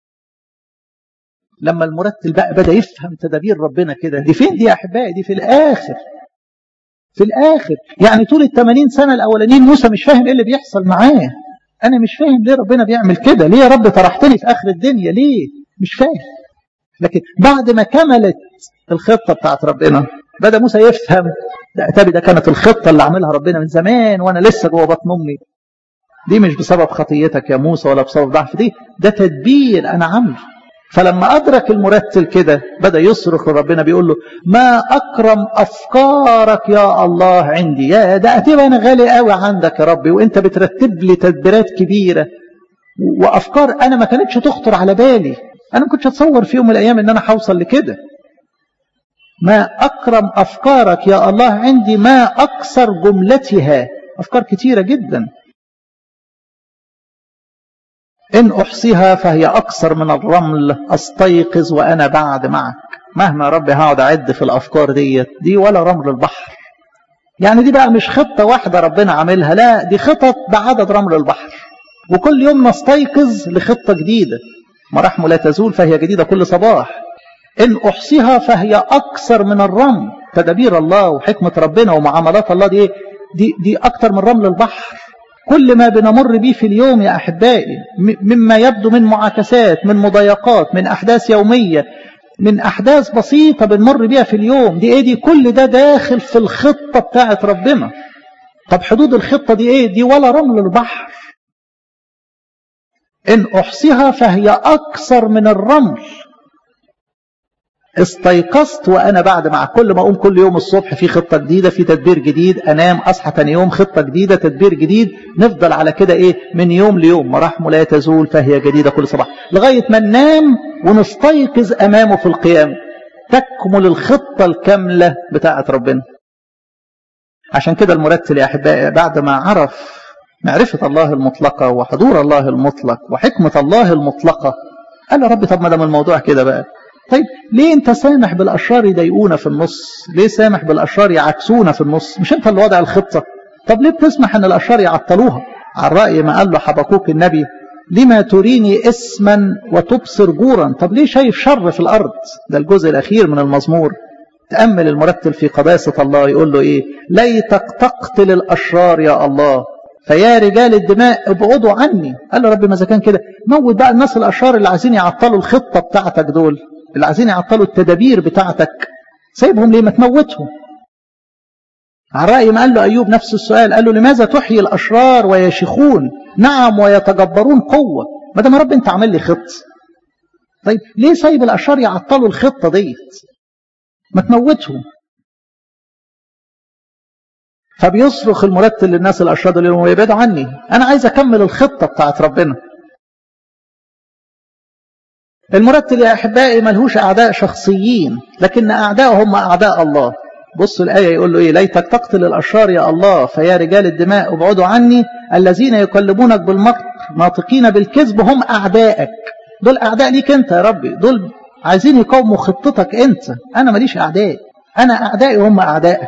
لما المرتل بقى بدأ يفهم تدابير ربنا كده دي فين دي يا أحبائي دي في الآخر في الآخر يعني طول الثمانين سنة الأولانيين موسى مش فاهم إيه اللي بيحصل معاه أنا مش فاهم ليه ربنا بيعمل كده ليه يا رب طرحتني في آخر الدنيا ليه مش فاهم لكن بعد ما كملت الخطة بتاعت ربنا بدأ موسى يفهم ده أتابي ده كانت الخطة اللي عملها ربنا من زمان وأنا لسه جوه بطن أمي دي مش بسبب خطيتك يا موسى ولا بسبب ضعف دي ده تدبير أنا عامله فلما أدرك المرتل كده بدأ يصرخ لربنا بيقول له ما أكرم أفكارك يا الله عندي يا ده أتبقى أنا غالي قوي عندك يا ربي وأنت بترتب لي تدبيرات كبيرة وأفكار أنا ما كانتش تخطر على بالي أنا ما كنتش أتصور في يوم من الأيام إن أنا هوصل لكده ما أكرم أفكارك يا الله عندي ما أكثر جملتها أفكار كتيرة جدا إن أحصيها فهي أكثر من الرمل أستيقظ وأنا بعد معك مهما يا رب هقعد أعد في الأفكار ديت دي ولا رمل البحر يعني دي بقى مش خطة واحدة ربنا عاملها لا دي خطط بعدد رمل البحر وكل يوم نستيقظ لخطة جديدة مراحمه لا تزول فهي جديدة كل صباح إن أحصيها فهي أكثر من الرمل تدابير الله وحكمة ربنا ومعاملات الله دي دي دي أكثر من رمل البحر كل ما بنمر به في اليوم يا أحبائي مما يبدو من معاكسات من مضايقات من أحداث يومية من أحداث بسيطة بنمر بيها في اليوم دي إيه دي كل ده داخل في الخطة بتاعت ربنا طب حدود الخطة دي إيه دي ولا رمل البحر إن أحصيها فهي أكثر من الرمل استيقظت وأنا بعد مع كل ما أقوم كل يوم الصبح في خطة جديدة في تدبير جديد أنام أصحى تاني يوم خطة جديدة تدبير جديد نفضل على كده إيه من يوم ليوم مراحمه لا تزول فهي جديدة كل صباح لغاية ما ننام ونستيقظ أمامه في القيام تكمل الخطة الكاملة بتاعة ربنا عشان كده المرتل يا أحبائي بعد ما عرف معرفة الله المطلقة وحضور الله المطلق وحكمة الله المطلقة قال يا رب طب ما دام الموضوع كده بقى طيب ليه انت سامح بالاشرار يضايقونا في النص ليه سامح بالاشرار يعكسونا في النص مش انت اللي وضع الخطه طب ليه بتسمح ان الاشرار يعطلوها على الراي ما قال له حبقوك النبي لما تريني اسما وتبصر جورا طب ليه شايف شر في الارض ده الجزء الاخير من المزمور تامل المرتل في قداسه الله يقول له ايه ليتك تقتل الاشرار يا الله فيا رجال الدماء ابعدوا عني قال له رب ما اذا كان كده موت بقى الناس الاشرار اللي عايزين يعطلوا الخطه بتاعتك دول اللي عايزين يعطلوا التدابير بتاعتك سايبهم ليه ما تموتهم على رأي ما قال له أيوب نفس السؤال قال له لماذا تحيي الأشرار ويشيخون نعم ويتجبرون قوة ما دام رب أنت عامل لي خط طيب ليه سايب الأشرار يعطلوا الخطة ديت ما تموتهم فبيصرخ المرتل للناس الأشرار دول ويبعدوا عني أنا عايز أكمل الخطة بتاعت ربنا المرتل يا أحبائي ملهوش أعداء شخصيين لكن أعداء هم أعداء الله بص الآية يقول له إيه ليتك تقتل الأشرار يا الله فيا رجال الدماء ابعدوا عني الذين يكلمونك بالمكر ناطقين بالكذب هم أعدائك دول أعداء ليك أنت يا ربي دول عايزين يقاوموا خطتك أنت أنا ماليش أعداء أنا أعدائي هم أعدائك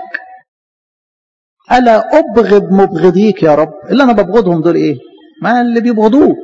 ألا أبغض مبغضيك يا رب اللي أنا ببغضهم دول إيه ما اللي بيبغضوك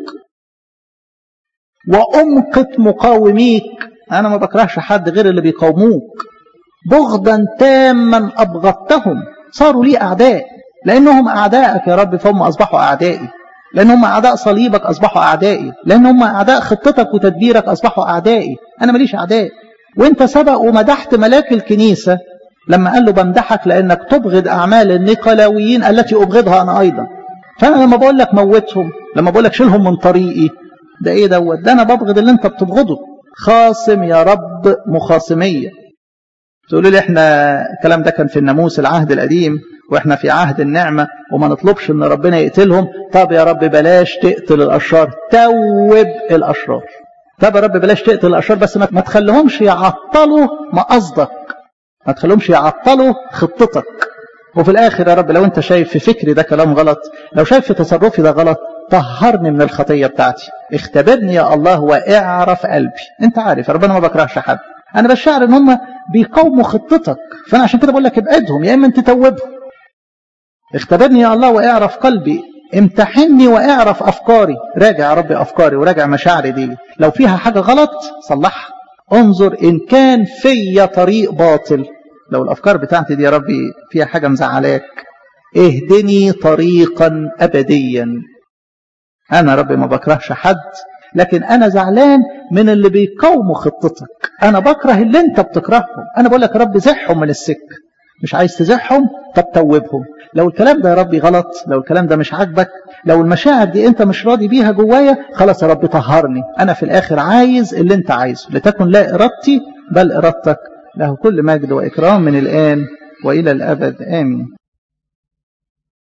وأمقت مقاوميك أنا ما بكرهش حد غير اللي بيقاوموك بغضا تاما أبغضتهم صاروا لي أعداء لأنهم أعدائك يا رب فهم أصبحوا أعدائي لأنهم أعداء صليبك أصبحوا أعدائي لأنهم أعداء خطتك وتدبيرك أصبحوا أعدائي أنا ماليش أعداء وانت سبق ومدحت ملاك الكنيسة لما قال له بمدحك لأنك تبغض أعمال النيقلاويين التي أبغضها أنا أيضا فأنا لما بقول لك موتهم لما بقول لك شيلهم من طريقي ده ايه دوت ده انا ببغض اللي انت بتبغضه خاصم يا رب مخاصميه تقولوا لي احنا الكلام ده كان في الناموس العهد القديم واحنا في عهد النعمه وما نطلبش ان ربنا يقتلهم طب يا رب بلاش تقتل الاشرار توب الاشرار طب يا رب بلاش تقتل الاشرار بس ما تخليهمش يعطلوا مقصدك ما تخليهمش يعطلوا خطتك وفي الاخر يا رب لو انت شايف في فكري ده كلام غلط لو شايف في تصرفي ده غلط طهرني من الخطيه بتاعتي اختبرني يا الله واعرف قلبي انت عارف يا ربنا ما بكرهش حد انا بشعر ان هم بيقاوموا خطتك فانا عشان كده بقول لك ابعدهم يا اما انت توبهم اختبرني يا الله واعرف قلبي امتحني واعرف افكاري راجع يا ربي افكاري وراجع مشاعري دي لو فيها حاجه غلط صلحها انظر ان كان في طريق باطل لو الافكار بتاعتي دي يا ربي فيها حاجه مزعلاك اهدني طريقا ابديا انا ربي ما بكرهش حد لكن انا زعلان من اللي بيقاوموا خطتك انا بكره اللي انت بتكرههم انا بقول لك يا رب زحهم من السكه مش عايز تزحهم طب توبهم لو الكلام ده يا ربي غلط لو الكلام ده مش عاجبك لو المشاعر دي انت مش راضي بيها جوايا خلاص يا رب طهرني انا في الاخر عايز اللي انت عايزه لتكن لا ارادتي بل ارادتك له كل مجد واكرام من الان والى الابد امين